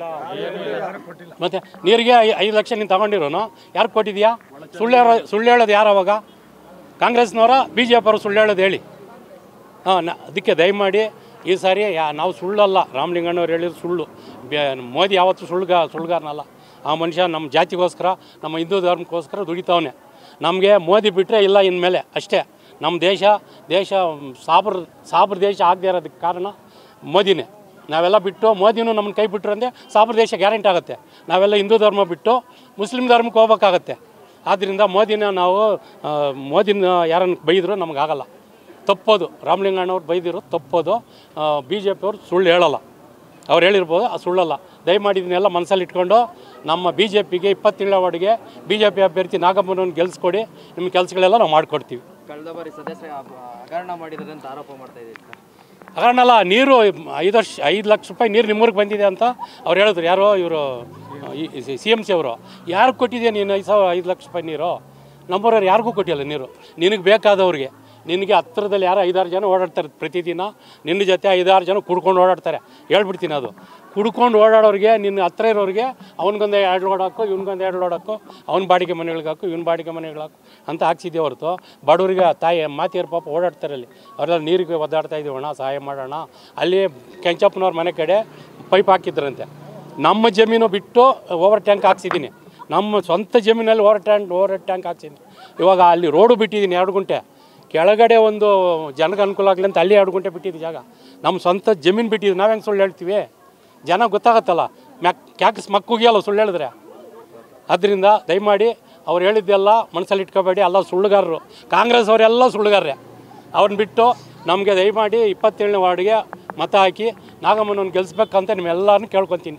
ಮತ್ತೆ ನೀರಿಗೆ ಐ- ಐದು ಲಕ್ಷ ನೀನು ತಗೊಂಡಿರೋನು ಯಾರು ಕೊಟ್ಟಿದ್ಯಾ ಸುಳ್ಳು ಹೇಳೋ ಸುಳ್ಳು ಹೇಳೋದು ಯಾರು ಅವಾಗ ಕಾಂಗ್ರೆಸ್ನವರ ಬಿ ಜೆ ಪಿಯವರು ಸುಳ್ಳು ಹೇಳೋದು ಹೇಳಿ ಹಾಂ ನ ಅದಕ್ಕೆ ದಯಮಾಡಿ ಈ ಸಾರಿ ಯಾ ನಾವು ಸುಳ್ಳಲ್ಲ ರಾಮಲಿಂಗಣ್ಣವ್ರು ಹೇಳಿದ್ರು ಸುಳ್ಳು ಬೆ- ಮೋದಿ ಯಾವತ್ತೂ ಸುಳ್ಳುಗ ಸುಳ್ಳುಗಾರನಲ್ಲ ಆ ಮನುಷ್ಯ ನಮ್ಮ ಜಾತಿಗೋಸ್ಕರ ನಮ್ಮ ಹಿಂದೂ ಧರ್ಮಕ್ಕೋಸ್ಕರ ದುಡಿತಾವನೆ ನಮಗೆ ಮೋದಿ ಬಿಟ್ಟರೆ ಇಲ್ಲ ಇನ್ಮೇಲೆ ಅಷ್ಟೇ ನಮ್ಮ ದೇಶ ದೇಶ ಸಾಬ್ರ ಸಾಬ್ರ ದೇಶ ಆಗದೆ ಇರೋದಕ್ಕೆ ಕಾರಣ ಮೋದಿನೇ ನಾವೆಲ್ಲ ಬಿಟ್ಟು ಮೋದಿನೂ ನಮ್ಮನ್ನ ಕೈ ಬಿಟ್ಟರು ಅಂದರೆ ಸಾಬ್ರ ದೇಶ ಗ್ಯಾರಂಟಿ ಆಗುತ್ತೆ ನಾವೆಲ್ಲ ಹಿಂದೂ ಧರ್ಮ ಬಿಟ್ಟು ಮುಸ್ಲಿಂ ಧರ್ಮಕ್ಕೆ ಹೋಗ್ಬೇಕಾಗತ್ತೆ ಆದ್ದರಿಂದ ಮೋದಿನ ನಾವು ಆ, ಮೋದಿನ ಯಾರನ್ನು ಬೈದರೂ ನಮಗಾಗಲ್ಲ ತಪ್ಪೋದು ರಾಮಲಿಂಗಣ್ಣವ್ರು ಬೈದಿರೋ ತಪ್ಪೋದು ಬಿ ಜೆ ಪಿಯವ್ರು ಸುಳ್ಳು ಹೇಳಲ್ಲ ಅವ್ರು ಹೇಳಿರ್ಬೋದು ಆ ಸುಳ್ಳಲ್ಲ ದಯಮಾಡಿ ಇದನ್ನೆಲ್ಲ ಮನಸ್ಸಲ್ಲಿ ಇಟ್ಕೊಂಡು ನಮ್ಮ ಬಿ ಜೆ ಪಿಗೆ ಇಪ್ಪತ್ತೇಳನೇ ವಾರ್ಡ್ಗೆ ಬಿ ಜೆ ಪಿ ಅಭ್ಯರ್ಥಿ ನಾಗಮ್ಮನವ್ರನ್ನ ಗೆಲ್ಲಿಸ್ಕೊಡಿ ನಿಮ್ಮ ಕೆಲಸಗಳೆಲ್ಲ ನಾವು ಮಾಡಿಕೊಡ್ತೀವಿ ಕಳೆದ ಬಾರಿ ಸದಸ್ಯ ಹಗರಣ ಮಾಡಿದ್ದಾರೆ ಅಂತ ಆರೋಪ ಮಾಡ್ತಾ ಇದ್ದೀವಿ ಸರ್ ಹಾಗಣ್ಣಲ್ಲ ನೀರು ಐದು ವರ್ಷ ಐದು ಲಕ್ಷ ರೂಪಾಯಿ ನೀರು ನಿಮ್ಮೂರಿಗೆ ಬಂದಿದೆ ಅಂತ ಅವ್ರು ಹೇಳಿದ್ರು ಯಾರೋ ಇವರು ಸಿ ಎಮ್ ಸಿ ಅವರು ಯಾರು ಕೊಟ್ಟಿದ್ಯಾ ನೀನು ಐದು ಸಾವಿರ ಐದು ಲಕ್ಷ ರೂಪಾಯಿ ನೀರು ನಮ್ಮೂರವ್ರು ಯಾರಿಗೂ ಕೊಟ್ಟಿಲ್ಲ ನೀರು ನಿನಗೆ ಬೇಕಾದವ್ರಿಗೆ ನಿನಗೆ ಹತ್ರದಲ್ಲಿ ಯಾರೋ ಐದಾರು ಜನ ಓಡಾಡ್ತಾರೆ ಪ್ರತಿದಿನ ನಿನ್ನ ಜೊತೆ ಐದಾರು ಜನ ಕುಡ್ಕೊಂಡು ಓಡಾಡ್ತಾರೆ ಹೇಳ್ಬಿಡ್ತೀನಿ ಅದು ಕುಡ್ಕೊಂಡು ಓಡಾಡೋರಿಗೆ ನಿನ್ನ ಹತ್ರ ಇರೋರಿಗೆ ಅವ್ನಿಗೊಂದು ಎರಡು ಲೋಡ್ ಹಾಕು ಇವ್ನಿಗೊಂದು ಎರಡು ಲೋಡ್ ಹಾಕು ಅವ್ನ ಬಾಡಿಗೆ ಮನೆಗಳಿಗೆ ಹಾಕು ಇವ್ನ ಬಾಡಿಗೆ ಮನೆಗಳು ಹಾಕು ಅಂತ ಹಾಕ್ಸಿದ್ದೆ ಹೊರತು ಬಡವರಿಗೆ ತಾಯಿ ಮಾತಿಯರು ಪಾಪ ಓಡಾಡ್ತಾರೆ ಅಲ್ಲಿ ಅವರೆಲ್ಲ ನೀರಿಗೆ ಒದ್ದಾಡ್ತಾ ಇದೀವಿ ಅಣ್ಣ ಸಹಾಯ ಮಾಡೋಣ ಅಲ್ಲಿ ಕೆಂಚಪ್ಪನವ್ರ ಮನೆ ಕಡೆ ಪೈಪ್ ಹಾಕಿದ್ರಂತೆ ನಮ್ಮ ಜಮೀನು ಬಿಟ್ಟು ಓವರ್ ಟ್ಯಾಂಕ್ ಹಾಕ್ಸಿದ್ದೀನಿ ನಮ್ಮ ಸ್ವಂತ ಜಮೀನಲ್ಲಿ ಓವರ್ ಟ್ಯಾಂಕ್ ಓವರ್ ಟ್ಯಾಂಕ್ ಹಾಕ್ಸಿದ್ದೀನಿ ಇವಾಗ ಅಲ್ಲಿ ರೋಡು ಬಿಟ್ಟಿದ್ದೀನಿ ಎರಡು ಗುಂಟೆ ಕೆಳಗಡೆ ಒಂದು ಜನಕ್ಕೆ ಅನುಕೂಲ ಆಗಲಿ ಅಂತ ಅಲ್ಲಿ ಎರಡು ಗುಂಟೆ ಬಿಟ್ಟಿದ್ದು ಜಾಗ ನಮ್ಮ ಸ್ವಂತ ಜಮೀನು ಬಿಟ್ಟಿದ್ದು ನಾವು ಹೆಂಗೆ ಸುಳ್ಳು ಹೇಳ್ತೀವಿ ಜನ ಗೊತ್ತಾಗತ್ತಲ್ಲ ಮ್ಯಾಕ್ ಕ್ಯಾಕ್ಸ್ ಮಕ್ಕುಗಿಯಲ್ಲ ಸುಳ್ಳು ಹೇಳಿದ್ರೆ ಅದರಿಂದ ದಯಮಾಡಿ ಅವ್ರು ಹೇಳಿದ್ದೆಲ್ಲ ಮನಸ್ಸಲ್ಲಿ ಇಟ್ಕೋಬೇಡಿ ಎಲ್ಲ ಸುಳ್ಳುಗಾರರು ಕಾಂಗ್ರೆಸ್ ಅವರೆಲ್ಲ ಸುಳ್ಳುಗಾರರೇ ಅವ್ರನ್ನ ಬಿಟ್ಟು ನಮಗೆ ದಯಮಾಡಿ ಇಪ್ಪತ್ತೇಳನೇ ವಾರ್ಡ್ಗೆ ಮತ ಹಾಕಿ ನಾಗಮ್ಮನವ್ನು ಗೆಲ್ಲಿಸ್ಬೇಕಂತ ನಿಮ್ಮೆಲ್ಲರನ್ನೂ ಕೇಳ್ಕೊತೀನಿ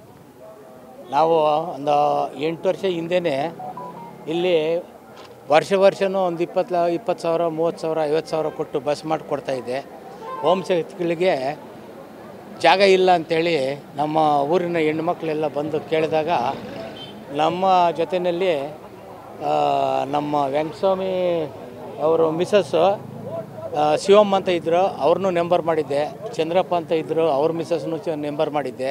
ನಾವು ಒಂದು ಎಂಟು ವರ್ಷ ಹಿಂದೆಯೇ ಇಲ್ಲಿ ವರ್ಷ ವರ್ಷವೂ ಒಂದು ಇಪ್ಪತ್ತು ಇಪ್ಪತ್ತು ಸಾವಿರ ಮೂವತ್ತು ಸಾವಿರ ಐವತ್ತು ಸಾವಿರ ಕೊಟ್ಟು ಬಸ್ ಮಾಡಿ ಕೊಡ್ತಾಯಿದ್ದೆ ಹೋಮ್ ಶಕ್ತಿಗಳಿಗೆ ಜಾಗ ಇಲ್ಲ ಅಂಥೇಳಿ ನಮ್ಮ ಊರಿನ ಹೆಣ್ಮಕ್ಳೆಲ್ಲ ಬಂದು ಕೇಳಿದಾಗ ನಮ್ಮ ಜೊತೆಯಲ್ಲಿ ಆ, ನಮ್ಮ ವೆಂಕಟಸ್ವಾಮಿ ಅವರು ಮಿಸಸ್ಸು ಶಿವಮ್ಮ ಅಂತ ಇದ್ದರು ಅವ್ರನ್ನೂ ನೆಂಬರ್ ಮಾಡಿದ್ದೆ ಚಂದ್ರಪ್ಪ ಅಂತ ಇದ್ದರು ಅವ್ರ ಮಿಸಸ್ನು ನೆಂಬರ್ ಮಾಡಿದ್ದೆ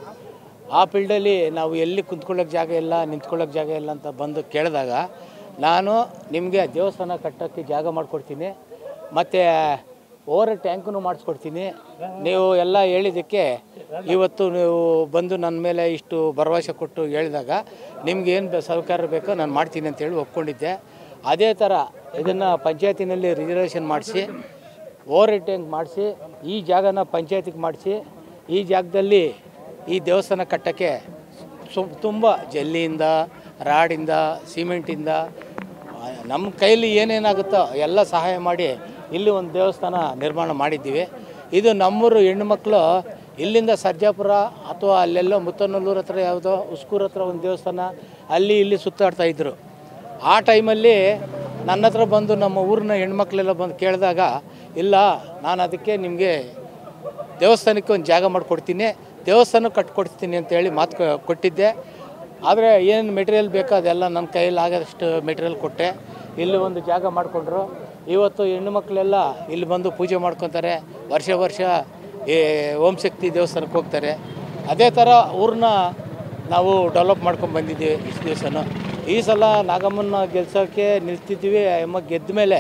ಆ ಫೀಲ್ಡಲ್ಲಿ ನಾವು ಎಲ್ಲಿ ಕುಂತ್ಕೊಳ್ಳೋಕೆ ಜಾಗ ಇಲ್ಲ ನಿಂತ್ಕೊಳ್ಳೋಕೆ ಜಾಗ ಇಲ್ಲ ಅಂತ ಬಂದು ಕೇಳಿದಾಗ ನಾನು ನಿಮಗೆ ದೇವಸ್ಥಾನ ಕಟ್ಟೋಕ್ಕೆ ಜಾಗ ಮಾಡಿಕೊಡ್ತೀನಿ ಮತ್ತು ಓವರ್ ಟ್ಯಾಂಕನ್ನು ಮಾಡಿಸ್ಕೊಡ್ತೀನಿ ನೀವು ಎಲ್ಲ ಹೇಳಿದ್ದಕ್ಕೆ ಇವತ್ತು ನೀವು ಬಂದು ನನ್ನ ಮೇಲೆ ಇಷ್ಟು ಭರವಸೆ ಕೊಟ್ಟು ಹೇಳಿದಾಗ ನಿಮ್ಗೆ ಏನು ಸಹಕಾರ ಬೇಕೋ ನಾನು ಮಾಡ್ತೀನಿ ಅಂತೇಳಿ ಒಪ್ಕೊಂಡಿದ್ದೆ ಅದೇ ಥರ ಇದನ್ನು ಪಂಚಾಯತಿನಲ್ಲಿ ರಿಸರ್ವೇಷನ್ ಮಾಡಿಸಿ ಓವರ್ ಟ್ಯಾಂಕ್ ಮಾಡಿಸಿ ಈ ಜಾಗನ ಪಂಚಾಯತಿಗೆ ಮಾಡಿಸಿ ಈ ಜಾಗದಲ್ಲಿ ಈ ದೇವಸ್ಥಾನ ಕಟ್ಟೋಕ್ಕೆ ಸು ತುಂಬ ಜಲ್ಲಿಯಿಂದ ರಾಡಿಂದ ಸಿಮೆಂಟಿಂದ ಆ, ನಮ್ಮ ಕೈಲಿ ಏನೇನಾಗುತ್ತೋ ಎಲ್ಲ ಸಹಾಯ ಮಾಡಿ ಇಲ್ಲಿ ಒಂದು ದೇವಸ್ಥಾನ ನಿರ್ಮಾಣ ಮಾಡಿದ್ದೀವಿ ಇದು ನಮ್ಮೂರು ಹೆಣ್ಣುಮಕ್ಕಳು ಇಲ್ಲಿಂದ ಸರ್ಜಾಪುರ ಅಥವಾ ಅಲ್ಲೆಲ್ಲೋ ಮುತ್ತನಲ್ಲೂರು ಹತ್ರ ಯಾವುದೋ ಉಸ್ಕೂರ್ ಹತ್ರ ಒಂದು ದೇವಸ್ಥಾನ ಅಲ್ಲಿ ಇಲ್ಲಿ ಸುತ್ತಾಡ್ತಾ ಇದ್ದರು ಆ ಟೈಮಲ್ಲಿ ನನ್ನ ಹತ್ರ ಬಂದು ನಮ್ಮ ಊರಿನ ಹೆಣ್ಮಕ್ಳೆಲ್ಲ ಬಂದು ಕೇಳಿದಾಗ ಇಲ್ಲ ನಾನು ಅದಕ್ಕೆ ನಿಮಗೆ ದೇವಸ್ಥಾನಕ್ಕೆ ಒಂದು ಜಾಗ ಮಾಡಿಕೊಡ್ತೀನಿ ದೇವಸ್ಥಾನ ಕಟ್ಕೊಡ್ತೀನಿ ಅಂತೇಳಿ ಮಾತು ಕೊ- ಕೊಟ್ಟಿದ್ದೆ ಆದರೆ ಏನು ಮೆಟೀರಿಯಲ್ ಬೇಕೋ ಅದೆಲ್ಲ ನನ್ನ ಕೈಯಲ್ಲಿ ಆಗೋಷ್ಟು ಮೆಟೀರಿಯಲ್ ಕೊಟ್ಟೆ ಇಲ್ಲಿ ಒಂದು ಜಾಗ ಮಾಡಿಕೊಂಡ್ರು ಇವತ್ತು ಹೆಣ್ಣು ಮಕ್ಕಳೆಲ್ಲ ಇಲ್ಲಿ ಬಂದು ಪೂಜೆ ಮಾಡ್ಕೊತಾರೆ ವರ್ಷ ವರ್ಷ ಈ ಓಂ ಶಕ್ತಿ ದೇವಸ್ಥಾನಕ್ಕೆ ಹೋಗ್ತಾರೆ ಅದೇ ಥರ ಊರನ್ನ ನಾವು ಡೆವಲಪ್ ಮಾಡ್ಕೊಂಡು ಬಂದಿದ್ದೀವಿ ಇಷ್ಟು ದಿವಸನೂ ಈ ಸಲ ನಾಗಮ್ಮನ ಗೆಲ್ಸೋಕ್ಕೆ ನಿಲ್ತಿದ್ದೀವಿ ಅಮ್ಮ ಗೆದ್ದ ಮೇಲೆ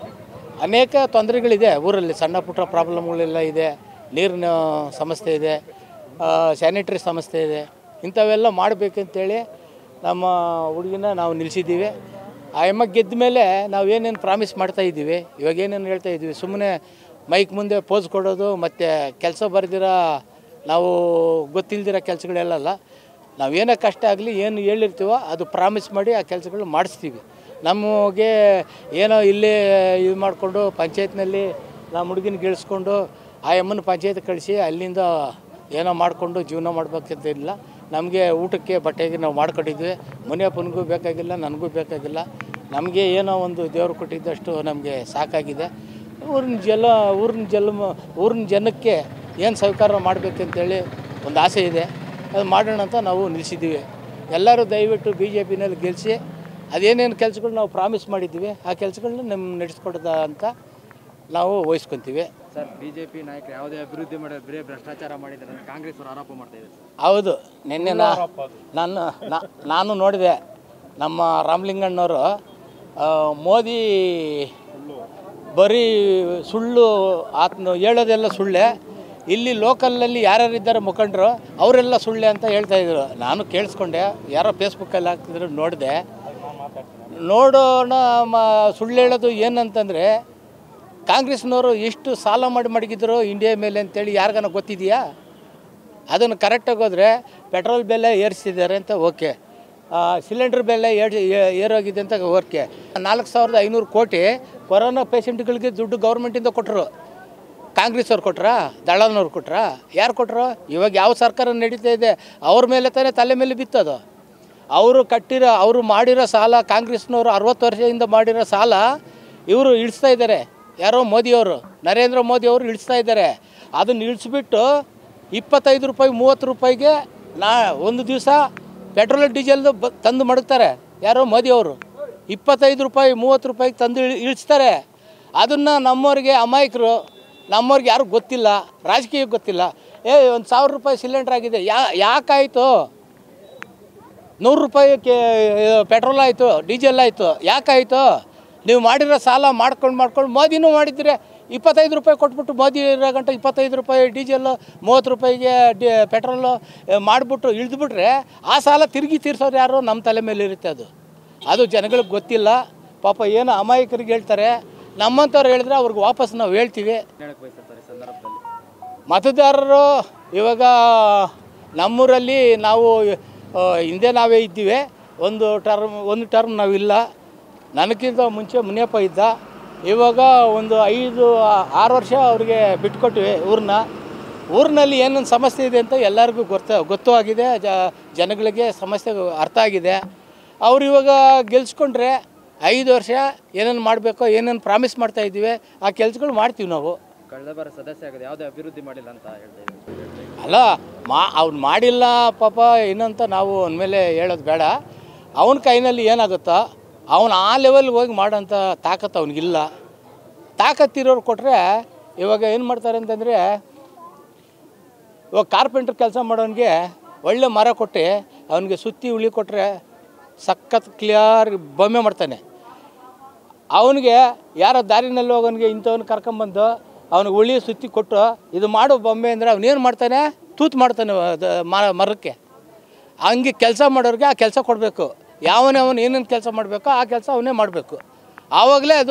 ಅನೇಕ ತೊಂದರೆಗಳಿದೆ ಊರಲ್ಲಿ ಸಣ್ಣ ಪುಟ್ಟ ಪ್ರಾಬ್ಲಮ್ಗಳೆಲ್ಲ ಇದೆ ನೀರಿನ ಸಮಸ್ಯೆ ಇದೆ ಸ್ಯಾನಿಟ್ರಿ ಸಮಸ್ಯೆ ಇದೆ ಇಂಥವೆಲ್ಲ ಮಾಡಬೇಕಂತೇಳಿ ನಮ್ಮ ಹುಡುಗಿನ ನಾವು ನಿಲ್ಲಿಸಿದ್ದೀವಿ ಆ ಎಮ್ಮ ಗೆದ್ದ ಮೇಲೆ ನಾವು ಏನೇನು ಪ್ರಾಮಿಸ್ ಮಾಡ್ತಾ ಇದ್ದೀವಿ ಇವಾಗ ಏನೇನು ಹೇಳ್ತಾ ಇದ್ದೀವಿ ಸುಮ್ಮನೆ ಮೈಕ್ ಮುಂದೆ ಪೋಸ್ ಕೊಡೋದು ಮತ್ತು ಕೆಲಸ ಬರೆದಿರ ನಾವು ಗೊತ್ತಿಲ್ದಿರೋ ಕೆಲಸಗಳೆಲ್ಲ ನಾವೇನೇ ಕಷ್ಟ ಆಗಲಿ ಏನು ಹೇಳಿರ್ತೀವೋ ಅದು ಪ್ರಾಮಿಸ್ ಮಾಡಿ ಆ ಕೆಲಸಗಳು ಮಾಡಿಸ್ತೀವಿ ನಮಗೆ ಏನೋ ಇಲ್ಲೇ ಇದು ಮಾಡಿಕೊಂಡು ಪಂಚಾಯತ್ನಲ್ಲಿ ನಮ್ಮ ಹುಡುಗಿನ ಗಿಳಿಸ್ಕೊಂಡು ಆ ಅಮ್ಮನ ಪಂಚಾಯತ್ ಕಳಿಸಿ ಅಲ್ಲಿಂದ ಏನೋ ಮಾಡಿಕೊಂಡು ಜೀವನ ಮಾಡ್ಬೇಕಂತ ಇಲ್ಲ ನಮಗೆ ಊಟಕ್ಕೆ ಬಟ್ಟೆಗೆ ನಾವು ಮಾಡ್ಕೊಂಡಿದ್ವಿ ಮುನಿಯಪ್ಪನಿಗೂ ಬೇಕಾಗಿಲ್ಲ ನನಗೂ ಬೇಕಾಗಿಲ್ಲ ನಮಗೆ ಏನೋ ಒಂದು ದೇವರು ಕೊಟ್ಟಿದ್ದಷ್ಟು ನಮಗೆ ಸಾಕಾಗಿದೆ ಊರಿನ ಜಲ ಊರಿನ ಜಲ ಊರಿನ ಜನಕ್ಕೆ ಏನು ಸಹಕಾರ ಮಾಡಬೇಕಂತೇಳಿ ಒಂದು ಆಸೆ ಇದೆ ಅದು ಮಾಡೋಣ ಅಂತ ನಾವು ನಿಲ್ಲಿಸಿದ್ದೀವಿ ಎಲ್ಲರೂ ದಯವಿಟ್ಟು ಬಿ ಜೆ ಪಿನಲ್ಲಿ ಗೆಲ್ಲಿಸಿ ಅದೇನೇನು ಕೆಲಸಗಳು ನಾವು ಪ್ರಾಮಿಸ್ ಮಾಡಿದ್ದೀವಿ ಆ ಕೆಲಸಗಳನ್ನ ನಮ್ಮ ನಡೆಸ್ಕೊಡ್ದ ಅಂತ ನಾವು ವಹಿಸ್ಕೊತೀವಿ ಸರ್ ಬಿಜೆಪಿ ನಾಯಕರು ಯಾವುದೇ ಅಭಿವೃದ್ಧಿ ಮಾಡಿದ್ರೆ ಬರೀ ಭ್ರಷ್ಟಾಚಾರ ಮಾಡಿದ್ದಾರೆ ಅಂತ ಕಾಂಗ್ರೆಸ್ ಅವರು ಆರೋಪ ಮಾಡ್ತಾ ಇದ್ದಾರೆ ಸರ್ ಹೌದು ನಿನ್ನೆ ನಾ ನಾನು ನಾ- ನಾನು ನೋಡಿದೆ ನಮ್ಮ ರಾಮಲಿಂಗಣ್ಣವರು ಆ, ಮೋದಿ ಬರೀ ಸುಳ್ಳು ಆತನು ಹೇಳೋದೆಲ್ಲ ಸುಳ್ಳೆ ಇಲ್ಲಿ ಲೋಕಲಲ್ಲಿ ಯಾರ್ಯಾರಿದ್ದಾರೆ ಮುಖಂಡರು ಅವರೆಲ್ಲ ಸುಳ್ಳೆ ಅಂತ ಹೇಳ್ತಾ ಇದ್ರು ನಾನು ಕೇಳಿಸ್ಕೊಂಡೆ ಯಾರೋ ಫೇಸ್ಬುಕ್ಕಲ್ಲಿ ಹಾಕಿದ್ರು ನೋಡಿದೆ ನೋಡೋಣ ಮ ಸುಳ್ಳು ಹೇಳೋದು ಏನಂತಂದರೆ ಕಾಂಗ್ರೆಸ್ನವರು ಎಷ್ಟು ಸಾಲ ಮಾಡಿ ಮಡಗಿದ್ರು ಇಂಡಿಯಾ ಮೇಲೆ ಅಂತೇಳಿ ಯಾರಿಗಾನ ಗೊತ್ತಿದೆಯಾ ಅದನ್ನು ಕರೆಕ್ಟಾಗಿ ಹೋದರೆ ಪೆಟ್ರೋಲ್ ಬೆಲೆ ಏರಿಸಿದ್ದಾರೆ ಅಂತ ಓಕೆ ಸಿಲಿಂಡರ್ ಬೆಲೆ ಏರ್- ಏ- ಏರೋಗಿದೆ ಅಂತ ಓಕೆ ನಾಲ್ಕು ಸಾವಿರದ ಐನೂರು ಕೋಟಿ ಕೊರೋನಾ ಪೇಷಂಟ್ಗಳಿಗೆ ದುಡ್ಡು ಗೌರ್ಮೆಂಟಿಂದ ಕೊಟ್ಟರು ಕಾಂಗ್ರೆಸ್ ಅವ್ರು ಕೊಟ್ರಾ ದಳ್ಳನವ್ರು ಕೊಟ್ರಾ ಯಾರು ಕೊಟ್ಟರು ಇವಾಗ ಯಾವ ಸರ್ಕಾರ ನಡೀತಾ ಇದೆ ಅವ್ರ ಮೇಲೆ ತಾನೇ ತಲೆ ಮೇಲೆ ಬಿತ್ತದು ಅವರು ಕಟ್ಟಿರೋ ಅವರು ಮಾಡಿರೋ ಸಾಲ ಕಾಂಗ್ರೆಸ್ನವರು ಅರವತ್ತು ವರ್ಷದಿಂದ ಮಾಡಿರೋ ಸಾಲ ಇವರು ಇಳಿಸ್ತಾ ಇದ್ದಾರೆ ಯಾರೋ ಮೋದಿಯವರು ನರೇಂದ್ರ ಮೋದಿ ಅವರು ಇಳಿಸ್ತಾ ಇದ್ದಾರೆ ಅದನ್ನು ಇಳಿಸ್ಬಿಟ್ಟು ಇಪ್ಪತ್ತೈದು ರೂಪಾಯಿ ಮೂವತ್ತು ರೂಪಾಯಿಗೆ ನಾ ಒಂದು ದಿವಸ ಪೆಟ್ರೋಲ್ ಡೀಸೆಲ್ದು ಬ ತಂದು ಮಡಗ್ತಾರೆ ಯಾರೋ ಮೋದಿಯವರು ಇಪ್ಪತ್ತೈದು ರೂಪಾಯಿ ಮೂವತ್ತು ರೂಪಾಯಿಗೆ ತಂದು ಇಳ್- ಇಳಿಸ್ತಾರೆ ಅದನ್ನು ನಮ್ಮವ್ರಿಗೆ ಅಮಾಯಕರು ನಮ್ಮವ್ರಿಗೆ ಯಾರು ಗೊತ್ತಿಲ್ಲ ರಾಜಕೀಯಕ್ಕೆ ಗೊತ್ತಿಲ್ಲ ಏ ಒಂದು ಸಾವಿರ ರೂಪಾಯಿ ಸಿಲಿಂಡ್ರ್ ಆಗಿದೆ ಯಾ ಯಾಕಾಯಿತು ನೂರು ರೂಪಾಯಿ ಕೆ ಪೆಟ್ರೋಲ್ ಆಯಿತು ಡೀಸೆಲ್ ಆಯಿತು ಯಾಕಾಯಿತು ನೀವು ಮಾಡಿರೋ ಸಾಲ ಮಾಡ್ಕೊಂಡು ಮಾಡ್ಕೊಂಡು ಮೋದಿನೂ ಮಾಡಿದ್ರೆ ಇಪ್ಪತ್ತೈದು ರೂಪಾಯಿ ಕೊಟ್ಬಿಟ್ಟು ಮೋದಿ ಇರೋ ಗಂಟೆ ಇಪ್ಪತ್ತೈದು ರೂಪಾಯಿ ಡೀಸೆಲ್ಲು ಮೂವತ್ತು ರೂಪಾಯಿಗೆ ಡಿ ಪೆಟ್ರೋಲು ಮಾಡಿಬಿಟ್ಟು ಇಳಿದ್ಬಿಟ್ರೆ ಆ ಸಾಲ ತಿರುಗಿ ತೀರ್ಸೋರು ಯಾರು ನಮ್ಮ ತಲೆ ಮೇಲೆ ಇರುತ್ತೆ ಅದು ಅದು ಜನಗಳಿಗೆ ಗೊತ್ತಿಲ್ಲ ಪಾಪ ಏನು ಅಮಾಯಕರಿಗೆ ಹೇಳ್ತಾರೆ ನಮ್ಮಂಥವ್ರು ಹೇಳಿದ್ರೆ ಅವ್ರಿಗೆ ವಾಪಸ್ ನಾವು ಹೇಳ್ತೀವಿ ಹೇಳಕ್ ಬಯಸ್ತಾರೆ ಈ ಸಂದರ್ಭದಲ್ಲಿ ಮತದಾರರು ಇವಾಗ ನಮ್ಮೂರಲ್ಲಿ ನಾವು ಆ, ಹಿಂದೆ ನಾವೇ ಇದ್ದೀವಿ ಒಂದು ಟರ್ಮ್ ಒಂದು ಟರ್ಮ್ ನಾವಿಲ್ಲ ನನಗಿಂತ ಮುಂಚೆ ಮುನಿಯಪ್ಪ ಇದ್ದ ಇವಾಗ ಒಂದು ಐದು ಆ- ಆರು ವರ್ಷ ಅವ್ರಿಗೆ ಬಿಟ್ಕೊಟ್ವಿ ಊರನ್ನ ಊರಿನಲ್ಲಿ ಏನೊಂದು ಸಮಸ್ಯೆ ಇದೆ ಅಂತ ಎಲ್ಲರಿಗೂ ಗೊತ್ತ ಗೊತ್ತೂ ಆಗಿದೆ ಜ ಜನಗಳಿಗೆ ಸಮಸ್ಯೆ ಅರ್ಥ ಆಗಿದೆ ಅವ್ರು ಇವಾಗ ಗೆಲ್ಸ್ಕೊಂಡ್ರೆ ಐದು ವರ್ಷ ಏನೇನು ಮಾಡಬೇಕೋ ಏನೇನು ಪ್ರಾಮಿಸ್ ಮಾಡ್ತಾ ಇದ್ದೀವಿ ಆ ಕೆಲಸಗಳು ಮಾಡ್ತೀವಿ ನಾವು ಕಳೆದ ಬಾರಿ ಸದಸ್ಯ ಆಗೋದು ಯಾವುದೇ ಅಭಿವೃದ್ಧಿ ಮಾಡಿಲ್ಲ ಅಂತ ಹೇಳ್ತಾ ಇದ್ದಾರೆ ಅಲ್ಲ ಮಾ ಅವ್ನು ಮಾಡಿಲ್ಲ ಪಾಪ ಏನಂತ ನಾವು ಅಂದಮೇಲೆ ಹೇಳೋದು ಬೇಡ ಅವನ ಕೈನಲ್ಲಿ ಏನಾಗುತ್ತೋ ಅವನು ಆ ಲೆವೆಲ್ಗೆ ಹೋಗಿ ಮಾಡೋಂಥ ತಾಕತ್ತು ಅವನಿಗಿಲ್ಲ ತಾಕತ್ತಿರೋರು ಕೊಟ್ಟರೆ ಇವಾಗ ಏನು ಮಾಡ್ತಾರೆ ಅಂತಂದರೆ ಇವಾಗ ಕಾರ್ಪೆಂಟ್ರ್ ಕೆಲಸ ಮಾಡೋನಿಗೆ ಒಳ್ಳೆ ಮರ ಕೊಟ್ಟು ಅವನಿಗೆ ಸುತ್ತಿ ಉಳಿ ಕೊಟ್ಟರೆ ಸಖತ್ ಕ್ಲಿಯರ್ ಬೊಮ್ಮೆ ಮಾಡ್ತಾನೆ ಅವನಿಗೆ ಯಾರೋ ದಾರಿನಲ್ಲಿ ಹೋಗೋನಿಗೆ ಇಂಥವ್ನು ಕರ್ಕೊಂಬಂದು ಅವನಿಗೆ ಉಳಿ ಸುತ್ತಿ ಕೊಟ್ಟು ಇದು ಮಾಡೋ ಬೊಂಬೆ ಅಂದರೆ ಅವನೇನು ಮಾಡ್ತಾನೆ ತೂತು ಮಾಡ್ತಾನೆ ಅದು ಮ- ಮರಕ್ಕೆ ಹಂಗೆ ಕೆಲಸ ಮಾಡೋರಿಗೆ ಆ ಕೆಲಸ ಕೊಡಬೇಕು ಯಾವನೇ ಅವನು ಏನೇನು ಕೆಲಸ ಮಾಡಬೇಕೋ ಆ ಕೆಲಸ ಅವನೇ ಮಾಡಬೇಕು ಆವಾಗಲೇ ಅದು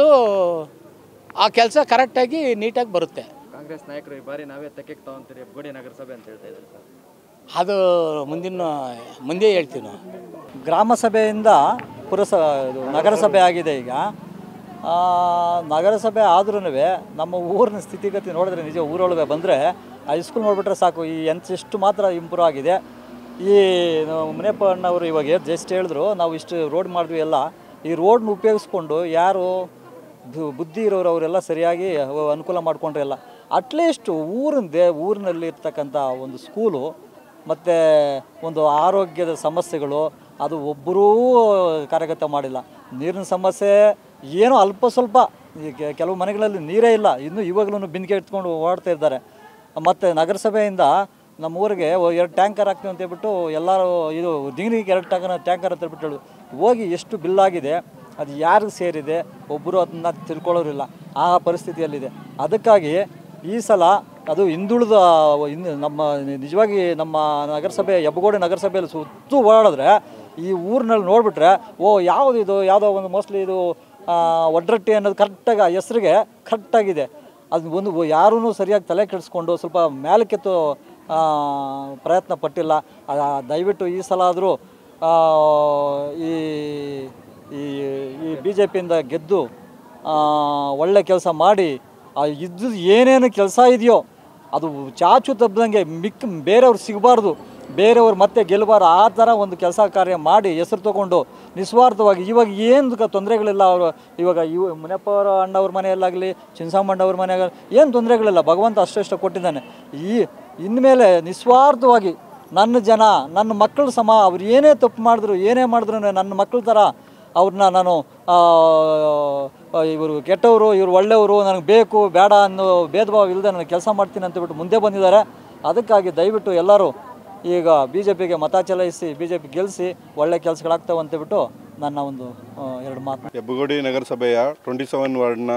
ಆ ಕೆಲಸ ಕರೆಕ್ಟಾಗಿ ನೀಟಾಗಿ ಬರುತ್ತೆ ಕಾಂಗ್ರೆಸ್ ನಾಯಕರು ಈ ಬಾರಿ ನಾವೇ ತೆಕ್ಕೆಗೆ ತಗೊಂತೀರಿ ಹೆಬ್ಗೋಡಿ ನಗರಸಭೆ ಅಂತ ಹೇಳ್ತಾ ಇದ್ದಾರೆ ಸರ್ ಅದು ಮುಂದಿನ ಮುಂದೆ ಹೇಳ್ತೀವಿ ನಾವು ಗ್ರಾಮ ಸಭೆಯಿಂದ ಪುರಸ ಇದು ನಗರಸಭೆ ಆಗಿದೆ ಈಗ ಆ, ನಗರಸಭೆ ಆದ್ರೂ ನಮ್ಮ ಊರಿನ ಸ್ಥಿತಿಗತಿ ನೋಡಿದ್ರೆ ನಿಜ ಊರೊಳಗೆ ಬಂದರೆ ಹೈಸ್ಕೂಲ್ ನೋಡಿಬಿಟ್ರೆ ಸಾಕು ಈ ಎಂತ ಎಷ್ಟು ಮಾತ್ರ ಇಂಪ್ರೂವ್ ಆಗಿದೆ ಈ ನಾವು ಮುನಿಯಪ್ಪ ಅಣ್ಣವರು ಇವಾಗ ಜಸ್ಟ್ ಹೇಳಿದ್ರು ನಾವು ಇಷ್ಟು ರೋಡ್ ಮಾಡಿದ್ವಿ ಎಲ್ಲ ಈ ರೋಡ್ನ ಉಪಯೋಗಿಸ್ಕೊಂಡು ಯಾರು ಬು- ಬುದ್ಧಿ ಇರೋರು ಅವರೆಲ್ಲ ಸರಿಯಾಗಿ ಅವ- ಅನುಕೂಲ ಮಾಡ್ಕೊಂಡ್ರೆ ಎಲ್ಲ ಅಟ್ಲೀಸ್ಟ್ ಊರಿನ ದೇ ಊರಿನಲ್ಲಿ ಇರ್ತಕ್ಕಂಥ ಒಂದು ಸ್ಕೂಲು ಮತ್ತು ಒಂದು ಆರೋಗ್ಯದ ಸಮಸ್ಯೆಗಳು ಅದು ಒಬ್ಬರೂ ಕಾರ್ಯಗತ ಮಾಡಿಲ್ಲ ನೀರಿನ ಸಮಸ್ಯೆ ಏನೋ ಅಲ್ಪ ಸ್ವಲ್ಪ ಈ ಕೆ- ಕೆಲವು ಮನೆಗಳಲ್ಲಿ ನೀರೇ ಇಲ್ಲ ಇನ್ನೂ ಇವಾಗಲೂ ಬಿಂದಿಗೆ ಎತ್ಕೊಂಡು ಓಡ್ತಾ ಇದ್ದಾರೆ ಮತ್ತು ನಗರಸಭೆಯಿಂದ ನಮ್ಮ ಊರಿಗೆ ಒ- ಎರಡು ಟ್ಯಾಂಕರ್ ಹಾಕ್ತೀವಿ ಅಂತ ಹೇಳ್ಬಿಟ್ಟು ಎಲ್ಲರೂ ಇದು ದಿಂಗ್ರಿಗೆ ಎರಡು ಟ್ಯಾಂಕರ್ ಟ್ಯಾಂಕರ್ ಅಂತ ಹೇಳ್ಬಿಟ್ಟು ಹೇಳು ಹೋಗಿ ಎಷ್ಟು ಬಿಲ್ ಆಗಿದೆ ಅದು ಯಾರಿಗೆ ಸೇರಿದೆ ಒಬ್ಬರು ಅದನ್ನ ತಿಳ್ಕೊಳ್ಳೋರಿಲ್ಲ ಆ ಪರಿಸ್ಥಿತಿಯಲ್ಲಿದೆ ಅದಕ್ಕಾಗಿ ಈ ಸಲ ಅದು ಹಿಂದುಳಿದ ಇನ್ನು ನಮ್ಮ ನಿಜವಾಗಿ ನಮ್ಮ ನಗರಸಭೆ ಹೆಬ್ಬಗೋಡಿ ನಗರಸಭೆಯಲ್ಲಿ ಸುತ್ತು ಓಡಾಡಿದ್ರೆ ಈ ಊರಿನಲ್ಲಿ ನೋಡಿಬಿಟ್ರೆ ಓ ಯಾವುದು ಇದು ಯಾವುದೋ ಒಂದು ಮೋಸ್ಟ್ಲಿ ಇದು ಆ, ಒಡ್ರಟ್ಟಿ ಅನ್ನೋದು ಕರೆಕ್ಟಾಗಿ ಆ ಹೆಸ್ರಿಗೆ ಕರೆಕ್ಟಾಗಿದೆ ಅದು ಒಂದು ಯಾರೂ ಸರಿಯಾಗಿ ತಲೆ ಕೆಡಿಸ್ಕೊಂಡು ಸ್ವಲ್ಪ ಮೇಲಕ್ಕೆತ್ತು ಆ, ಪ್ರಯತ್ನ ಪಟ್ಟಿಲ್ಲ ಆ, ದಯವಿಟ್ಟು ಈ ಸಲ ಆದರೂ ಈ ಈ ಈ ಬಿ ಜೆ ಪಿಯಿಂದ ಗೆದ್ದು ಆ, ಒಳ್ಳೆ ಕೆಲಸ ಮಾಡಿ ಆ ಇದ್ದು ಏನೇನು ಕೆಲಸ ಇದೆಯೋ ಅದು ಚಾಚು ತಪ್ಪದಂಗೆ ಮಿಕ್ ಬೇರೆಯವ್ರು ಸಿಗಬಾರ್ದು ಬೇರೆಯವ್ರು ಮತ್ತೆ ಗೆಲ್ಲಬಾರ್ದು ಆ ಥರ ಒಂದು ಕೆಲಸ ಕಾರ್ಯ ಮಾಡಿ ಹೆಸರು ತಗೊಂಡು ನಿಸ್ವಾರ್ಥವಾಗಿ ಇವಾಗ ಏನು ತೊಂದರೆಗಳಿಲ್ಲ ಅವರು ಇವಾಗ ಇವ ಮುನಿಯಪ್ಪ ಅವರ ಅಣ್ಣವ್ರ ಮನೆಯಲ್ಲಾಗಲಿ ಚಿನ್ಸಾಮಣ್ಣವ್ರ ಮನೆಯಾಗಲಿ ಏನು ತೊಂದರೆಗಳಿಲ್ಲ ಭಗವಂತ ಅಷ್ಟೆಷ್ಟು ಕೊಟ್ಟಿದ್ದಾನೆ ಈ ಇನ್ಮೇಲೆ ನಿಸ್ವಾರ್ಥವಾಗಿ ನನ್ನ ಜನ ನನ್ನ ಮಕ್ಕಳು ಸಮ ಅವ್ರು ಏನೇ ತಪ್ಪು ಮಾಡಿದ್ರು ಏನೇ ಮಾಡಿದ್ರು ನನ್ನ ಮಕ್ಕಳ ಥರ ಅವ್ರನ್ನ ನಾನು ಆ, ಆ, ಇವರು ಕೆಟ್ಟವರು ಇವರು ಒಳ್ಳೆಯವರು ನನಗೆ ಬೇಕು ಬೇಡ ಅನ್ನೋ ಭೇದ ಭಾವ ಇಲ್ಲದೆ ನಾನು ಕೆಲಸ ಮಾಡ್ತೀನಿ ಅಂತ ಬಿಟ್ಟು ಮುಂದೆ ಬಂದಿದ್ದಾರೆ ಅದಕ್ಕಾಗಿ ದಯವಿಟ್ಟು ಎಲ್ಲರೂ ಈಗ ಬಿ ಜೆ ಪಿಗೆ ಮತ ಚಲಾಯಿಸಿ ಬಿ ಜೆ ಪಿ ಗೆಲ್ಲಿಸಿ ಒಳ್ಳೆ ಕೆಲಸಗಳಾಗ್ತಾವೆ ಅಂತಬಿಟ್ಟು ನನ್ನ ಒಂದು ಆ, ಎರಡು ಮಾತು ಹೆಬ್ಬಗೋಡಿ ನಗರಸಭೆಯ ಟ್ವೆಂಟಿ ಸೆವೆನ್ ವಾರ್ಡ್ನ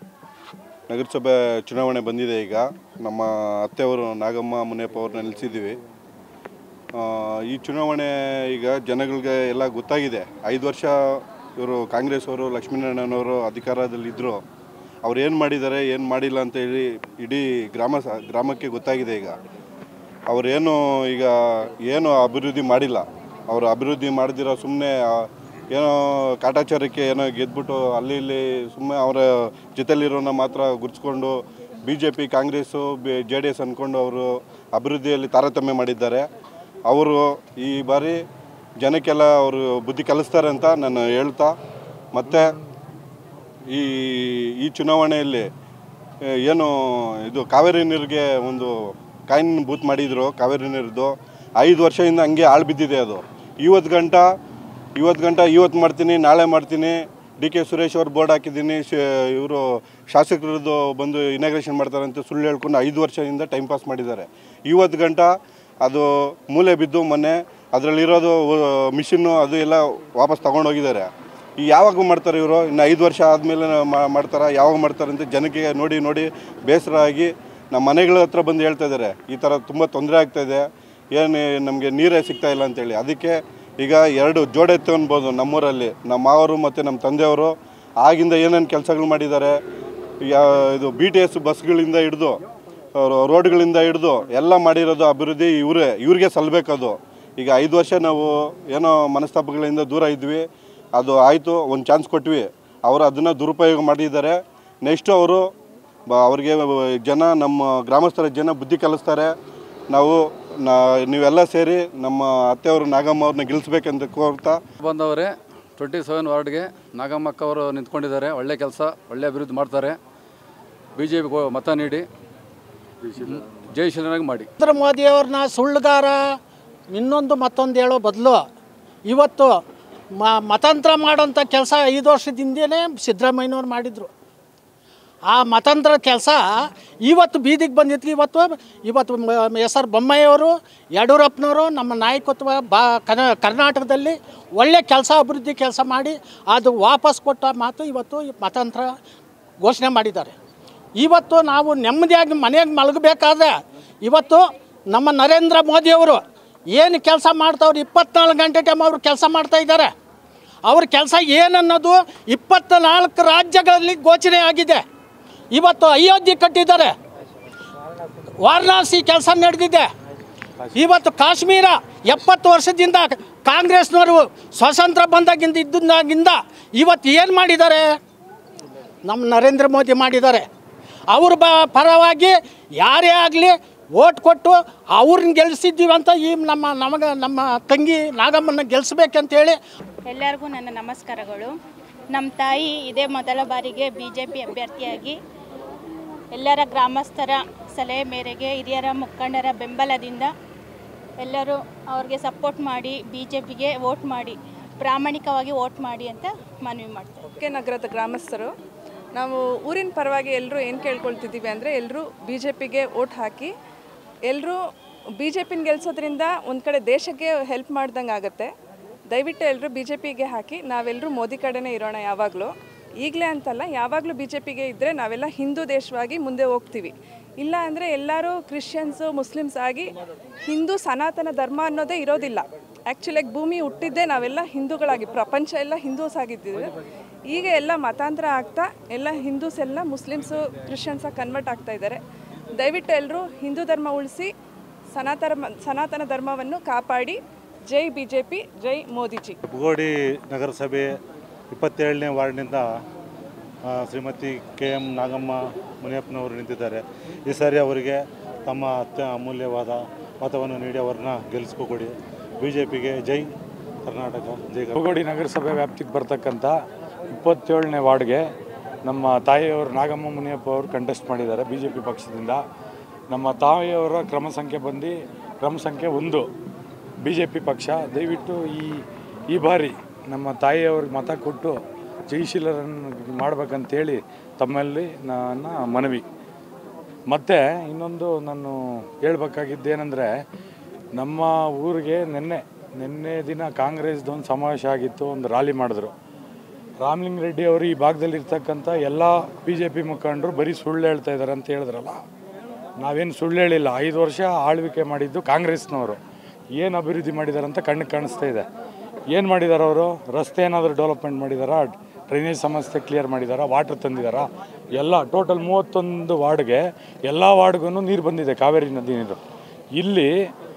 ನಗರಸಭೆ ಚುನಾವಣೆ ಬಂದಿದೆ ಈಗ ನಮ್ಮ ಅತ್ತೆಯವರು ನಾಗಮ್ಮ ಮುನಿಯಪ್ಪ ಅವ್ರನ್ನ ನಿಲ್ಲಿಸಿದ್ದೀವಿ ಆ, ಈ ಚುನಾವಣೆ ಈಗ ಜನಗಳಿಗೆ ಎಲ್ಲ ಗೊತ್ತಾಗಿದೆ ಐದು ವರ್ಷ ಇವರು ಕಾಂಗ್ರೆಸ್ ಅವರು ಲಕ್ಷ್ಮೀನಾರಾಯಣವರು ಅಧಿಕಾರದಲ್ಲಿದ್ದರು ಅವ್ರು ಏನು ಮಾಡಿದ್ದಾರೆ ಏನು ಮಾಡಿಲ್ಲ ಅಂತ ಹೇಳಿ ಇಡೀ ಗ್ರಾಮ ಸ ಗ್ರಾಮಕ್ಕೆ ಗೊತ್ತಾಗಿದೆ ಈಗ ಅವರೇನು ಈಗ ಏನು ಅಭಿವೃದ್ಧಿ ಮಾಡಿಲ್ಲ ಅವರು ಅಭಿವೃದ್ಧಿ ಮಾಡ್ದಿರೋ ಸುಮ್ಮನೆ ಏನೋ ಕಾಟಾಚಾರಕ್ಕೆ ಏನೋ ಗೆದ್ಬಿಟ್ಟು ಅಲ್ಲಿ ಇಲ್ಲಿ ಸುಮ್ಮನೆ ಅವರ ಜೊತೆಲಿರೋನ ಮಾತ್ರ ಗುರ್ಸ್ಕೊಂಡು B J P Congress B J D S ಅಂದ್ಕೊಂಡು ಅವರು ಅಭಿವೃದ್ಧಿಯಲ್ಲಿ ತಾರತಮ್ಯ ಮಾಡಿದ್ದಾರೆ ಅವರು ಈ ಬಾರಿ ಜನಕ್ಕೆಲ್ಲ ಅವರು ಬುದ್ಧಿ ಕಲಿಸ್ತಾರೆ ಅಂತ ನಾನು ಹೇಳ್ತಾ ಮತ್ತು ಈ ಈ ಚುನಾವಣೆಯಲ್ಲಿ ಆ, ಏನು ಇದು ಕಾವೇರಿ ನೀರಿಗೆ ಒಂದು ಕಾಯಿನ್ ಬೂತ್ ಮಾಡಿದ್ರು ಕಾವೇರಿ ನೀರ್ದು ಐದು ವರ್ಷದಿಂದ ಹಂಗೆ ಆಳು ಬಿದ್ದಿದೆ ಅದು ಇವತ್ತು ಗಂಟ ಇವತ್ತು ಗಂಟ ಇವತ್ತು ಮಾಡ್ತೀನಿ ನಾಳೆ ಮಾಡ್ತೀನಿ ಡಿ ಕೆ ಸುರೇಶ್ ಅವ್ರು ಬೋರ್ಡ್ ಹಾಕಿದ್ದೀನಿ ಇವರು ಶಾಸಕರದ್ದು ಬಂದು ಇನಾಗ್ರೇಷನ್ ಮಾಡ್ತಾರೆ ಅಂತ ಸುಳ್ಳು ಹೇಳ್ಕೊಂಡು ಐದು ವರ್ಷದಿಂದ ಟೈಮ್ ಪಾಸ್ ಮಾಡಿದ್ದಾರೆ ಇವತ್ತು ಗಂಟ ಅದು ಮೂಲೆ ಬಿದ್ದು ಮೊನ್ನೆ ಅದರಲ್ಲಿರೋದು ಮಿಷಿನ್ನು ಅದು ಎಲ್ಲ ವಾಪಸ್ ತಗೊಂಡೋಗಿದ್ದಾರೆ ಈ ಯಾವಾಗ ಮಾಡ್ತಾರೆ ಇವರು ಇನ್ನು ಐದು ವರ್ಷ ಆದಮೇಲೆ ಮಾಡ್ತಾರೆ ಯಾವಾಗ ಮಾಡ್ತಾರೆ ಅಂತ ಜನಕ್ಕೆ ನೋಡಿ ನೋಡಿ ಬೇಸರ ಆಗಿ ನಮ್ಮ ಮನೆಗಳ ಹತ್ರ ಬಂದು ಹೇಳ್ತಾ ಇದ್ದಾರೆ ಈ ಥರ ತುಂಬ ತೊಂದರೆ ಆಗ್ತಾಯಿದೆ ಏನು ನಮಗೆ ನೀರೇ ಸಿಗ್ತಾ ಇಲ್ಲ ಅಂತೇಳಿ ಅದಕ್ಕೆ ಈಗ ಎರಡು ಜೋಡೆತ್ತು ಅನ್ಬೋದು ನಮ್ಮೂರಲ್ಲಿ ನಮ್ಮ ಮಾವರು ಮತ್ತು ನಮ್ಮ ತಂದೆಯವರು ಆಗಿಂದ ಏನೇನು ಕೆಲಸಗಳು ಮಾಡಿದ್ದಾರೆ ಯಾ ಇದು ಬಿ ಟಿ ಎಸ್ ಬಸ್ಗಳಿಂದ ಹಿಡಿದು ರೋಡ್ಗಳಿಂದ ಹಿಡಿದು ಎಲ್ಲ ಮಾಡಿರೋದು ಅಭಿವೃದ್ಧಿ ಇವರೇ ಇವ್ರಿಗೆ ಸಲ್ಲಬೇಕದು ಈಗ ಐದು ವರ್ಷ ನಾವು ಏನೋ ಮನಸ್ತಾಪಗಳಿಂದ ದೂರ ಇದ್ವಿ ಅದು ಆಯಿತು ಒಂದು ಚಾನ್ಸ್ ಕೊಟ್ವಿ ಅವರು ಅದನ್ನು ದುರುಪಯೋಗ ಮಾಡಿದ್ದಾರೆ ನೆಕ್ಸ್ಟು ಅವರು ಬ ಅವ್ರಿಗೆ ಜನ ನಮ್ಮ ಗ್ರಾಮಸ್ಥರ ಜನ ಬುದ್ಧಿ ಕಲಿಸ್ತಾರೆ ನಾವು ನಾ ನೀವೆಲ್ಲ ಸೇರಿ ನಮ್ಮ ಅತ್ತೆಯವರು ನಾಗಮ್ಮ ಅವ್ರನ್ನ ಗೆಲ್ಲಿಸ್ಬೇಕಂತ ಕೋರ್ತಾ ಬಂದವರೇ ಟ್ವೆಂಟಿ ಸೆವೆನ್ ವಾರ್ಡ್ಗೆ ನಾಗಮ್ಮಕ್ಕ ಅವರು ನಿಂತ್ಕೊಂಡಿದ್ದಾರೆ ಒಳ್ಳೆ ಕೆಲಸ ಒಳ್ಳೆ ಅಭಿವೃದ್ಧಿ ಮಾಡ್ತಾರೆ ಬಿ ಜೆ ಪಿ ಮತ ನೀಡಿ ಜೈ ಶ್ರೀನಾಗ್ ಮಾಡಿ ನರೇಂದ್ರ ಮೋದಿಯವ್ರನ್ನ ಸುಳ್ಳುಗಾರ ಇನ್ನೊಂದು ಮತ್ತೊಂದು ಹೇಳೋ ಬದಲು ಇವತ್ತು ಮ ಮತಾಂತರ ಮಾಡೋಂಥ ಕೆಲಸ ಐದು ವರ್ಷದ ಹಿಂದೆಯೇ ಸಿದ್ದರಾಮಯ್ಯನವ್ರು ಮಾಡಿದರು ಆ ಮತಾಂತರ ಕೆಲಸ ಇವತ್ತು ಬೀದಿಗೆ ಬಂದಿತ್ತು ಇವತ್ತು ಇವತ್ತು ಎಸ್ ಆರ್ ಬೊಮ್ಮಾಯಿಯವರು ಯಡಿಯೂರಪ್ಪನವರು ನಮ್ಮ ನಾಯಕತ್ವ ಬಾ ಕನ ಕರ್ನಾಟಕದಲ್ಲಿ ಒಳ್ಳೆ ಕೆಲಸ ಅಭಿವೃದ್ಧಿ ಕೆಲಸ ಮಾಡಿ ಅದು ವಾಪಸ್ ಕೊಟ್ಟ ಮಾತು ಇವತ್ತು ಈ ಮತಾಂತರ ಘೋಷಣೆ ಮಾಡಿದ್ದಾರೆ ಇವತ್ತು ನಾವು ನೆಮ್ಮದಿಯಾಗಿ ಮನೆಯಾಗ ಮಲಗಬೇಕಾದ್ರೆ ಇವತ್ತು ನಮ್ಮ ನರೇಂದ್ರ ಮೋದಿಯವರು ಏನು ಕೆಲಸ ಮಾಡ್ತಾವ್ರು ಇಪ್ಪತ್ನಾಲ್ಕು ಗಂಟೆ ಟೈಮ್ ಅವರು ಕೆಲಸ ಮಾಡ್ತಾ ಇದ್ದಾರೆ ಅವ್ರ ಕೆಲಸ ಏನನ್ನೋದು ಇಪ್ಪತ್ತ ನಾಲ್ಕು ರಾಜ್ಯಗಳಲ್ಲಿ ಘೋಷಣೆ ಆಗಿದೆ ಇವತ್ತು ಅಯೋಧ್ಯೆ ಕಟ್ಟಿದ್ದಾರೆ ವಾರಣಾಸಿ ಕೆಲಸ ನಡೆದಿದೆ ಇವತ್ತು ಕಾಶ್ಮೀರ ಎಪ್ಪತ್ತು ವರ್ಷದಿಂದ ಕಾಂಗ್ರೆಸ್ನವರು ಸ್ವಾತಂತ್ರ್ಯ ಬಂದಾಗಿಂದ ಇದ್ದಾಗಿಂದ ಇವತ್ತು ಏನು ಮಾಡಿದ್ದಾರೆ ನಮ್ಮ ನರೇಂದ್ರ ಮೋದಿ ಮಾಡಿದ್ದಾರೆ ಅವ್ರ ಬ ಪರವಾಗಿ ಯಾರೇ ಆಗಲಿ ಓಟ್ ಕೊಟ್ಟು ಅವ್ರನ್ನ ಗೆಲ್ಲಿಸಿದ್ದೀವಿ ಅಂತ ಈ ನಮ್ಮ ನಮಗೆ ನಮ್ಮ ತಂಗಿ ನಾಗಮ್ಮನ ಗೆಲ್ಲಿಸ್ಬೇಕಂತೇಳಿ ಎಲ್ಲರಿಗೂ ನನ್ನ ನಮಸ್ಕಾರಗಳು ನಮ್ಮ ತಾಯಿ ಇದೇ ಮೊದಲ ಬಾರಿಗೆ ಬಿ ಜೆ ಪಿ ಅಭ್ಯರ್ಥಿಯಾಗಿ ಎಲ್ಲರ ಗ್ರಾಮಸ್ಥರ ಸಲಹೆ ಮೇರೆಗೆ ಹಿರಿಯರ ಮುಖಂಡರ ಬೆಂಬಲದಿಂದ ಎಲ್ಲರೂ ಅವ್ರಿಗೆ ಸಪೋರ್ಟ್ ಮಾಡಿ ಬಿ ಜೆ ಪಿಗೆ ವೋಟ್ ಮಾಡಿ ಪ್ರಾಮಾಣಿಕವಾಗಿ ವೋಟ್ ಮಾಡಿ ಅಂತ ಮನವಿ ಮಾಡ್ತಾರೆ ಕೆ ನಗರದ ಗ್ರಾಮಸ್ಥರು ನಾವು ಊರಿನ ಪರವಾಗಿ ಎಲ್ಲರೂ ಏನು ಕೇಳ್ಕೊಳ್ತಿದ್ದೀವಿ ಅಂದರೆ ಎಲ್ಲರೂ ಬಿ ಜೆ ಪಿಗೆ ವೋಟ್ ಹಾಕಿ ಎಲ್ಲರೂ ಬಿ ಜೆ ಪಿನ ಗೆಲ್ಸೋದ್ರಿಂದ ಒಂದು ಕಡೆ ದೇಶಕ್ಕೆ ಹೆಲ್ಪ್ ಮಾಡ್ದಂಗೆ ಆಗುತ್ತೆ ದಯವಿಟ್ಟು ಎಲ್ಲರೂ ಬಿ ಜೆ ಪಿಗೆ ಹಾಕಿ ನಾವೆಲ್ಲರೂ ಮೋದಿ ಕಡೆನೇ ಇರೋಣ ಯಾವಾಗಲೂ ಈಗಲೇ ಅಂತಲ್ಲ ಯಾವಾಗಲೂ ಬಿ ಜೆ ಪಿಗೆ ಇದ್ದರೆ ನಾವೆಲ್ಲ ಹಿಂದೂ ದೇಶವಾಗಿ ಮುಂದೆ ಹೋಗ್ತೀವಿ ಇಲ್ಲ ಅಂದರೆ ಎಲ್ಲರೂ ಕ್ರಿಶ್ಚಿಯನ್ಸು ಮುಸ್ಲಿಮ್ಸ್ ಆಗಿ ಹಿಂದೂ ಸನಾತನ ಧರ್ಮ ಅನ್ನೋದೇ ಇರೋದಿಲ್ಲ ಆ್ಯಕ್ಚುಲಾಗಿ ಭೂಮಿ ಹುಟ್ಟಿದ್ದೇ ನಾವೆಲ್ಲ ಹಿಂದೂಗಳಾಗಿ ಪ್ರಪಂಚ ಎಲ್ಲ ಹಿಂದೂಸ್ ಆಗಿದ್ದೀವಿ ಈಗ ಎಲ್ಲ ಮತಾಂತರ ಆಗ್ತಾ ಎಲ್ಲ ಹಿಂದೂಸ್ ಎಲ್ಲ ಮುಸ್ಲಿಮ್ಸು ಕ್ರಿಶ್ಚಿಯನ್ಸಾಗಿ ಕನ್ವರ್ಟ್ ಆಗ್ತಾ ಇದ್ದಾರೆ ದಯವಿಟ್ಟು ಎಲ್ಲರೂ ಹಿಂದೂ ಧರ್ಮ ಉಳಿಸಿ ಸನಾತನ ಸನಾತನ ಧರ್ಮವನ್ನು ಕಾಪಾಡಿ ಜೈ ಬಿ ಜೆ ಪಿ ಜೈ ಮೋದಿಜಿ ಉಗೋಡಿ ನಗರಸಭೆ ಇಪ್ಪತ್ತೇಳನೇ ವಾರ್ಡ್ನಿಂದ ಆ, ಶ್ರೀಮತಿ ಕೆ ಎಂ ನಾಗಮ್ಮ ಮುನಿಯಪ್ಪನವರು ನಿಂತಿದ್ದಾರೆ ಈ ಸಾರಿ ಅವರಿಗೆ ತಮ್ಮ ಅತ್ಯ ಅಮೂಲ್ಯವಾದ ಮತವನ್ನು ನೀಡಿ ಅವರನ್ನ ಗೆಲ್ಲಿಸ್ಕೊಕೊಡಿ ಬಿ ಜೆ ಪಿಗೆ ಜೈ ಕರ್ನಾಟಕ ಜೈ ಕರ್ನಾಟಕ. ಹುಗೋಡಿ ನಗರಸಭೆ ವ್ಯಾಪ್ತಿಗೆ ಬರ್ತಕ್ಕಂಥ ಇಪ್ಪತ್ತೇಳನೇ ವಾರ್ಡ್ಗೆ ನಮ್ಮ ತಾಯಿಯವರು ನಾಗಮ್ಮ ಮುನಿಯಪ್ಪ ಅವರು ಕಂಟೆಸ್ಟ್ ಮಾಡಿದ್ದಾರೆ ಬಿ ಜೆ ಪಿ ಪಕ್ಷದಿಂದ ನಮ್ಮ ತಾಯಿಯವರ ಕ್ರಮ ಸಂಖ್ಯೆ ಬಂದು ಕ್ರಮ ಸಂಖ್ಯೆ ಒಂದು ಬಿ ಜೆ ಪಿ ಪಕ್ಷ ದಯವಿಟ್ಟು ಈ ಈ ಬಾರಿ ನಮ್ಮ ತಾಯಿಯವ್ರಿಗೆ ಮತ ಕೊಟ್ಟು ಜಯಶೀಲರನ್ನು ಮಾಡ್ಬೇಕಂತೇಳಿ ತಮ್ಮಲ್ಲಿ ನನ್ನ ಮನವಿ ಮತ್ತು ಇನ್ನೊಂದು ನಾನು ಹೇಳ್ಬೇಕಾಗಿದ್ದೇನೆಂದರೆ ನಮ್ಮ ಊರಿಗೆ ನಿನ್ನೆ ನಿನ್ನೆ ದಿನ ಕಾಂಗ್ರೆಸ್ದು ಒಂದು ಸಮಾವೇಶ ಆಗಿತ್ತು ಒಂದು ರ್ಯಾಲಿ ಮಾಡಿದ್ರು ರಾಮಲಿಂಗ ರೆಡ್ಡಿ ಅವರು ಈ ಭಾಗದಲ್ಲಿ ಇರ್ತಕ್ಕಂಥ ಎಲ್ಲ ಬಿ ಜೆ ಪಿ ಮುಖಂಡರು ಬರೀ ಸುಳ್ಳು ಹೇಳ್ತಾ ಇದ್ದಾರೆ ಅಂತ ಹೇಳಿದ್ರಲ್ಲ ನಾವೇನು ಸುಳ್ಳು ಹೇಳಿಲ್ಲ ಐದು ವರ್ಷ ಆಳ್ವಿಕೆ ಮಾಡಿದ್ದು ಕಾಂಗ್ರೆಸ್ನವರು ಏನು ಅಭಿವೃದ್ಧಿ ಮಾಡಿದ್ದಾರೆ ಅಂತ ಕಣ್ಣಿಗೆ ಕಾಣಿಸ್ತಾ ಇದೆ ಏನು ಮಾಡಿದ್ದಾರೆ ಅವರು ರಸ್ತೆ ಏನಾದರೂ ಡೆವಲಪ್ಮೆಂಟ್ ಮಾಡಿದಾರಾ ಡ್ರೈನೇಜ್ ಸಮಸ್ಯೆ ಕ್ಲಿಯರ್ ಮಾಡಿದಾರಾ ವಾಟರ್ ತಂದಿದ್ದಾರಾ ಎಲ್ಲ ಟೋಟಲ್ ಮೂವತ್ತೊಂದು ವಾರ್ಡ್ಗೆ ಎಲ್ಲ ವಾರ್ಡ್ಗೂ ನೀರು ಬಂದಿದೆ ಕಾವೇರಿ ನದಿ ನೀರು ಇಲ್ಲಿ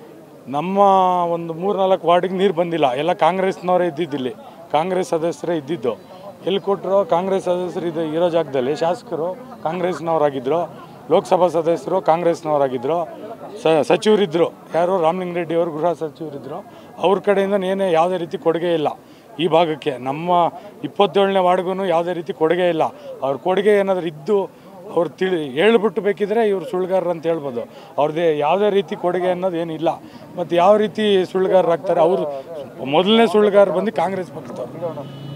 ನಮ್ಮ ಒಂದು ಮೂರ್ನಾಲ್ಕು ವಾರ್ಡಿಗೆ ನೀರು ಬಂದಿಲ್ಲ ಎಲ್ಲ ಕಾಂಗ್ರೆಸ್ನವರೇ ಇದ್ದಿದ್ದಿಲ್ಲಿ ಕಾಂಗ್ರೆಸ್ ಸದಸ್ಯರೇ ಇದ್ದಿದ್ದು ಎಲ್ಲಿ ಕೊಟ್ಟರು ಕಾಂಗ್ರೆಸ್ ಸದಸ್ಯರು ಇದು ಇರೋ ಜಾಗದಲ್ಲಿ ಶಾಸಕರು ಕಾಂಗ್ರೆಸ್ನವರಾಗಿದ್ದರು ಲೋಕಸಭಾ ಸದಸ್ಯರು ಕಾಂಗ್ರೆಸ್ನವರಾಗಿದ್ದರು ಸ ಸಚಿವರಿದ್ದರು ಯಾರು ರಾಮಲಿಂಗ ರೆಡ್ಡಿ ಅವರು ಗೃಹ ಸಚಿವರಿದ್ದರು ಅವ್ರ ಕಡೆಯಿಂದ ಏನೇ ಯಾವುದೇ ರೀತಿ ಕೊಡುಗೆ ಇಲ್ಲ ಈ ಭಾಗಕ್ಕೆ ನಮ್ಮ ಇಪ್ಪತ್ತೇಳನೇ ವಾರ್ಡ್ಗೂ ಯಾವುದೇ ರೀತಿ ಕೊಡುಗೆ ಇಲ್ಲ ಅವ್ರ ಕೊಡುಗೆ ಏನಾದರೂ ಇದ್ದು ಅವ್ರು ತಿಳಿ ಹೇಳ್ಬಿಟ್ಟು ಬೇಕಿದ್ರೆ ಇವ್ರು ಸುಳ್ಳುಗಾರರು ಅಂತ ಹೇಳ್ಬೋದು ಅವ್ರದ್ದೇ ಯಾವುದೇ ರೀತಿ ಕೊಡುಗೆ ಅನ್ನೋದು ಏನಿಲ್ಲ ಮತ್ತು ಯಾವ ರೀತಿ ಸುಳ್ಳುಗಾರರಾಗ್ತಾರೆ ಅವರು ಮೊದಲನೇ ಸುಳ್ಳುಗಾರ ಬಂದು ಕಾಂಗ್ರೆಸ್ ಪಕ್ಷದವ್ರು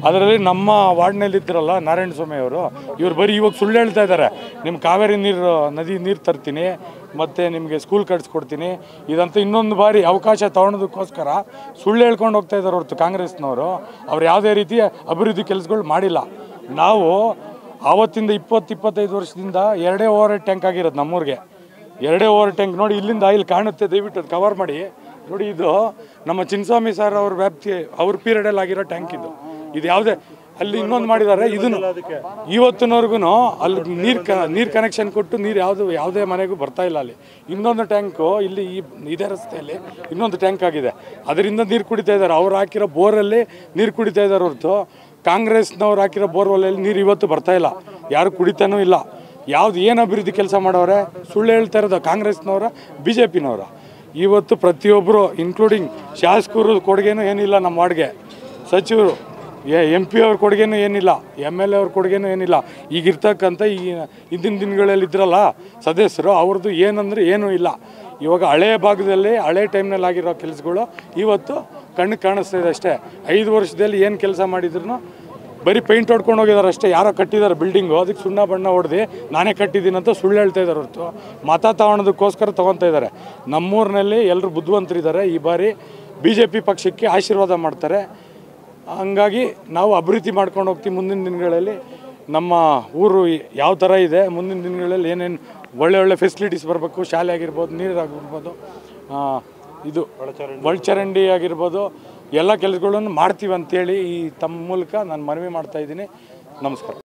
ಅದರಲ್ಲಿ ನಮ್ಮ ವಾರ್ಡ್ನಲ್ಲಿ ಇದ್ರಲ್ಲ ನಾರಾಯಣ ಸ್ವಾಮಿ ಅವರು ಇವ್ರು ಬರೀ ಇವಾಗ ಸುಳ್ಳು ಹೇಳ್ತಾ ಇದ್ದಾರೆ ನಿಮ್ಮ ಕಾವೇರಿ ನೀರು ನದಿ ನೀರು ತರ್ತೀನಿ ಮತ್ತು ನಿಮಗೆ ಸ್ಕೂಲ್ ಕಟ್ಸ್ಕೊಡ್ತೀನಿ ಇದಂತೂ ಇನ್ನೊಂದು ಬಾರಿ ಅವಕಾಶ ತಗೊಳೋದಕ್ಕೋಸ್ಕರ ಸುಳ್ಳು ಹೇಳ್ಕೊಂಡು ಹೋಗ್ತಾ ಇದ್ದಾರೆ ಹೊರತು ಕಾಂಗ್ರೆಸ್ನವರು ಅವ್ರು ಯಾವುದೇ ರೀತಿಯ ಅಭಿವೃದ್ಧಿ ಕೆಲಸಗಳು ಮಾಡಿಲ್ಲ ನಾವು ಆವತ್ತಿಂದ ಇಪ್ಪತ್ತು ಇಪ್ಪತ್ತೈದು ವರ್ಷದಿಂದ ಎರಡೇ ಓವರ್ ಟ್ಯಾಂಕ್ ಆಗಿರೋದು ನಮ್ಮೂರಿಗೆ ಎರಡೇ ಓವರ್ ಟ್ಯಾಂಕ್ ನೋಡಿ ಇಲ್ಲಿಂದ ಇಲ್ಲಿ ಕಾಣುತ್ತೆ ದಯವಿಟ್ಟು ಅದು ಕವರ್ ಮಾಡಿ ನೋಡಿ ಇದು ನಮ್ಮ ಚಿನ್ನಸ್ವಾಮಿ ಸರ್ ಅವ್ರ ವ್ಯಾಪ್ತಿ ಅವ್ರ ಪೀರಿಯಡಲ್ಲಿ ಆಗಿರೋ ಟ್ಯಾಂಕ್ ಇದು ಇದು ಯಾವುದೇ ಅಲ್ಲಿ ಇನ್ನೊಂದು ಮಾಡಿದ್ದಾರೆ ಇದನ್ನು ಇವತ್ತಿನವರೆಗೂ ಅಲ್ಲಿ ನೀರು ಕ ನೀರು ಕನೆಕ್ಷನ್ ಕೊಟ್ಟು ನೀರು ಯಾವುದು ಯಾವುದೇ ಮನೆಗೂ ಬರ್ತಾ ಇಲ್ಲ ಅಲ್ಲಿ ಇನ್ನೊಂದು ಟ್ಯಾಂಕು ಇಲ್ಲಿ ಈ ಇದೇ ರಸ್ತೆಯಲ್ಲಿ ಇನ್ನೊಂದು ಟ್ಯಾಂಕ್ ಆಗಿದೆ ಅದರಿಂದ ನೀರು ಕುಡಿತಾ ಇದ್ದಾರೆ ಅವ್ರು ಹಾಕಿರೋ ಬೋರಲ್ಲಿ ನೀರು ಕುಡಿತಾ ಇದ್ದಾರೆ ಹೊರತು ಕಾಂಗ್ರೆಸ್ನವ್ರು ಹಾಕಿರೋ ಬೋರ್ವೆಲ್ಲಲ್ಲಿ ನೀರು ಇವತ್ತು ಬರ್ತಾ ಇಲ್ಲ ಯಾರು ಕುಡಿತಾನೂ ಇಲ್ಲ ಯಾವ್ದು ಏನು ಅಭಿವೃದ್ಧಿ ಕೆಲಸ ಮಾಡವ್ರೆ ಸುಳ್ಳು ಹೇಳ್ತಾ ಇರೋದು ಕಾಂಗ್ರೆಸ್ನವರ ಬಿ ಜೆ ಪಿನವರ ಇವತ್ತು ಪ್ರತಿಯೊಬ್ಬರು ಇನ್ಕ್ಲೂಡಿಂಗ್ ಶಾಸಕರು ಕೊಡುಗೆನೂ ಏನಿಲ್ಲ ನಮ್ಮ ವಾರ್ಡ್ಗೆ ಸಚಿವರು ಎಂ ಪಿ ಅವ್ರ ಕೊಡುಗೆನೂ ಏನಿಲ್ಲ ಎಮ್ ಎಲ್ ಎ ಅವ್ರ ಕೊಡುಗೆನೂ ಏನಿಲ್ಲ ಈಗಿರ್ತಕ್ಕಂಥ ಈ ಹಿಂದಿನ ದಿನಗಳಲ್ಲಿ ಇದ್ರಲ್ಲ ಸದಸ್ಯರು ಅವ್ರದ್ದು ಏನಂದ್ರೆ ಏನೂ ಇಲ್ಲ ಇವಾಗ ಹಳೆ ಭಾಗದಲ್ಲಿ ಹಳೆ ಟೈಮ್ನಲ್ಲಿ ಆಗಿರೋ ಕೆಲಸಗಳು ಇವತ್ತು ಕಣ್ಣಿಗೆ ಕಾಣಿಸ್ತಾ ಇದೆ ಅಷ್ಟೇ ಐದು ವರ್ಷದಲ್ಲಿ ಏನು ಕೆಲಸ ಮಾಡಿದ್ರು ಬರೀ ಪೇಂಟ್ ಹೊಡ್ಕೊಂಡು ಹೋಗಿದ್ದಾರೆ ಅಷ್ಟೇ ಯಾರೋ ಕಟ್ಟಿದ್ದಾರೆ ಬಿಲ್ಡಿಂಗು ಅದಕ್ಕೆ ಸುಣ್ಣ ಬಣ್ಣ ಹೊಡೆದು ನಾನೇ ಕಟ್ಟಿದ್ದೀನಿ ಅಂತ ಸುಳ್ಳು ಹೇಳ್ತಾ ಇದ್ದಾರೆ ಹೊರತು ಮತ ತಗೊಳೋದಕ್ಕೋಸ್ಕರ ತೊಗೊತಾ ಇದ್ದಾರೆ ನಮ್ಮೂರಿನಲ್ಲಿ ಎಲ್ಲರೂ ಬುದ್ಧಿವಂತರಿದ್ದಾರೆ ಈ ಬಾರಿ ಬಿ ಜೆ ಪಿ ಪಕ್ಷಕ್ಕೆ ಆಶೀರ್ವಾದ ಮಾಡ್ತಾರೆ ಹಂಗಾಗಿ ನಾವು ಅಭಿವೃದ್ಧಿ ಮಾಡ್ಕೊಂಡು ಹೋಗ್ತೀವಿ ಮುಂದಿನ ದಿನಗಳಲ್ಲಿ ನಮ್ಮ ಊರು ಯಾವ ಥರ ಇದೆ ಮುಂದಿನ ದಿನಗಳಲ್ಲಿ ಏನೇನು ಒಳ್ಳೆ ಒಳ್ಳೆ ಫೆಸಿಲಿಟೀಸ್ ಬರಬೇಕು ಶಾಲೆ ಆಗಿರ್ಬೋದು ನೀರು ಆಗಿರ್ಬೋದು ಆ, ಇದು ಒಳಚರಂಡಿ ಆಗಿರ್ಬೋದು ಎಲ್ಲ ಕೆಲಸಗಳನ್ನು ಮಾಡ್ತೀವಿ ಅಂತೇಳಿ ಈ ತಮ್ಮ ಮೂಲಕ ನಾನು ಮನವಿ ಮಾಡ್ತಾ ಇದ್ದೀನಿ ನಮಸ್ಕಾರ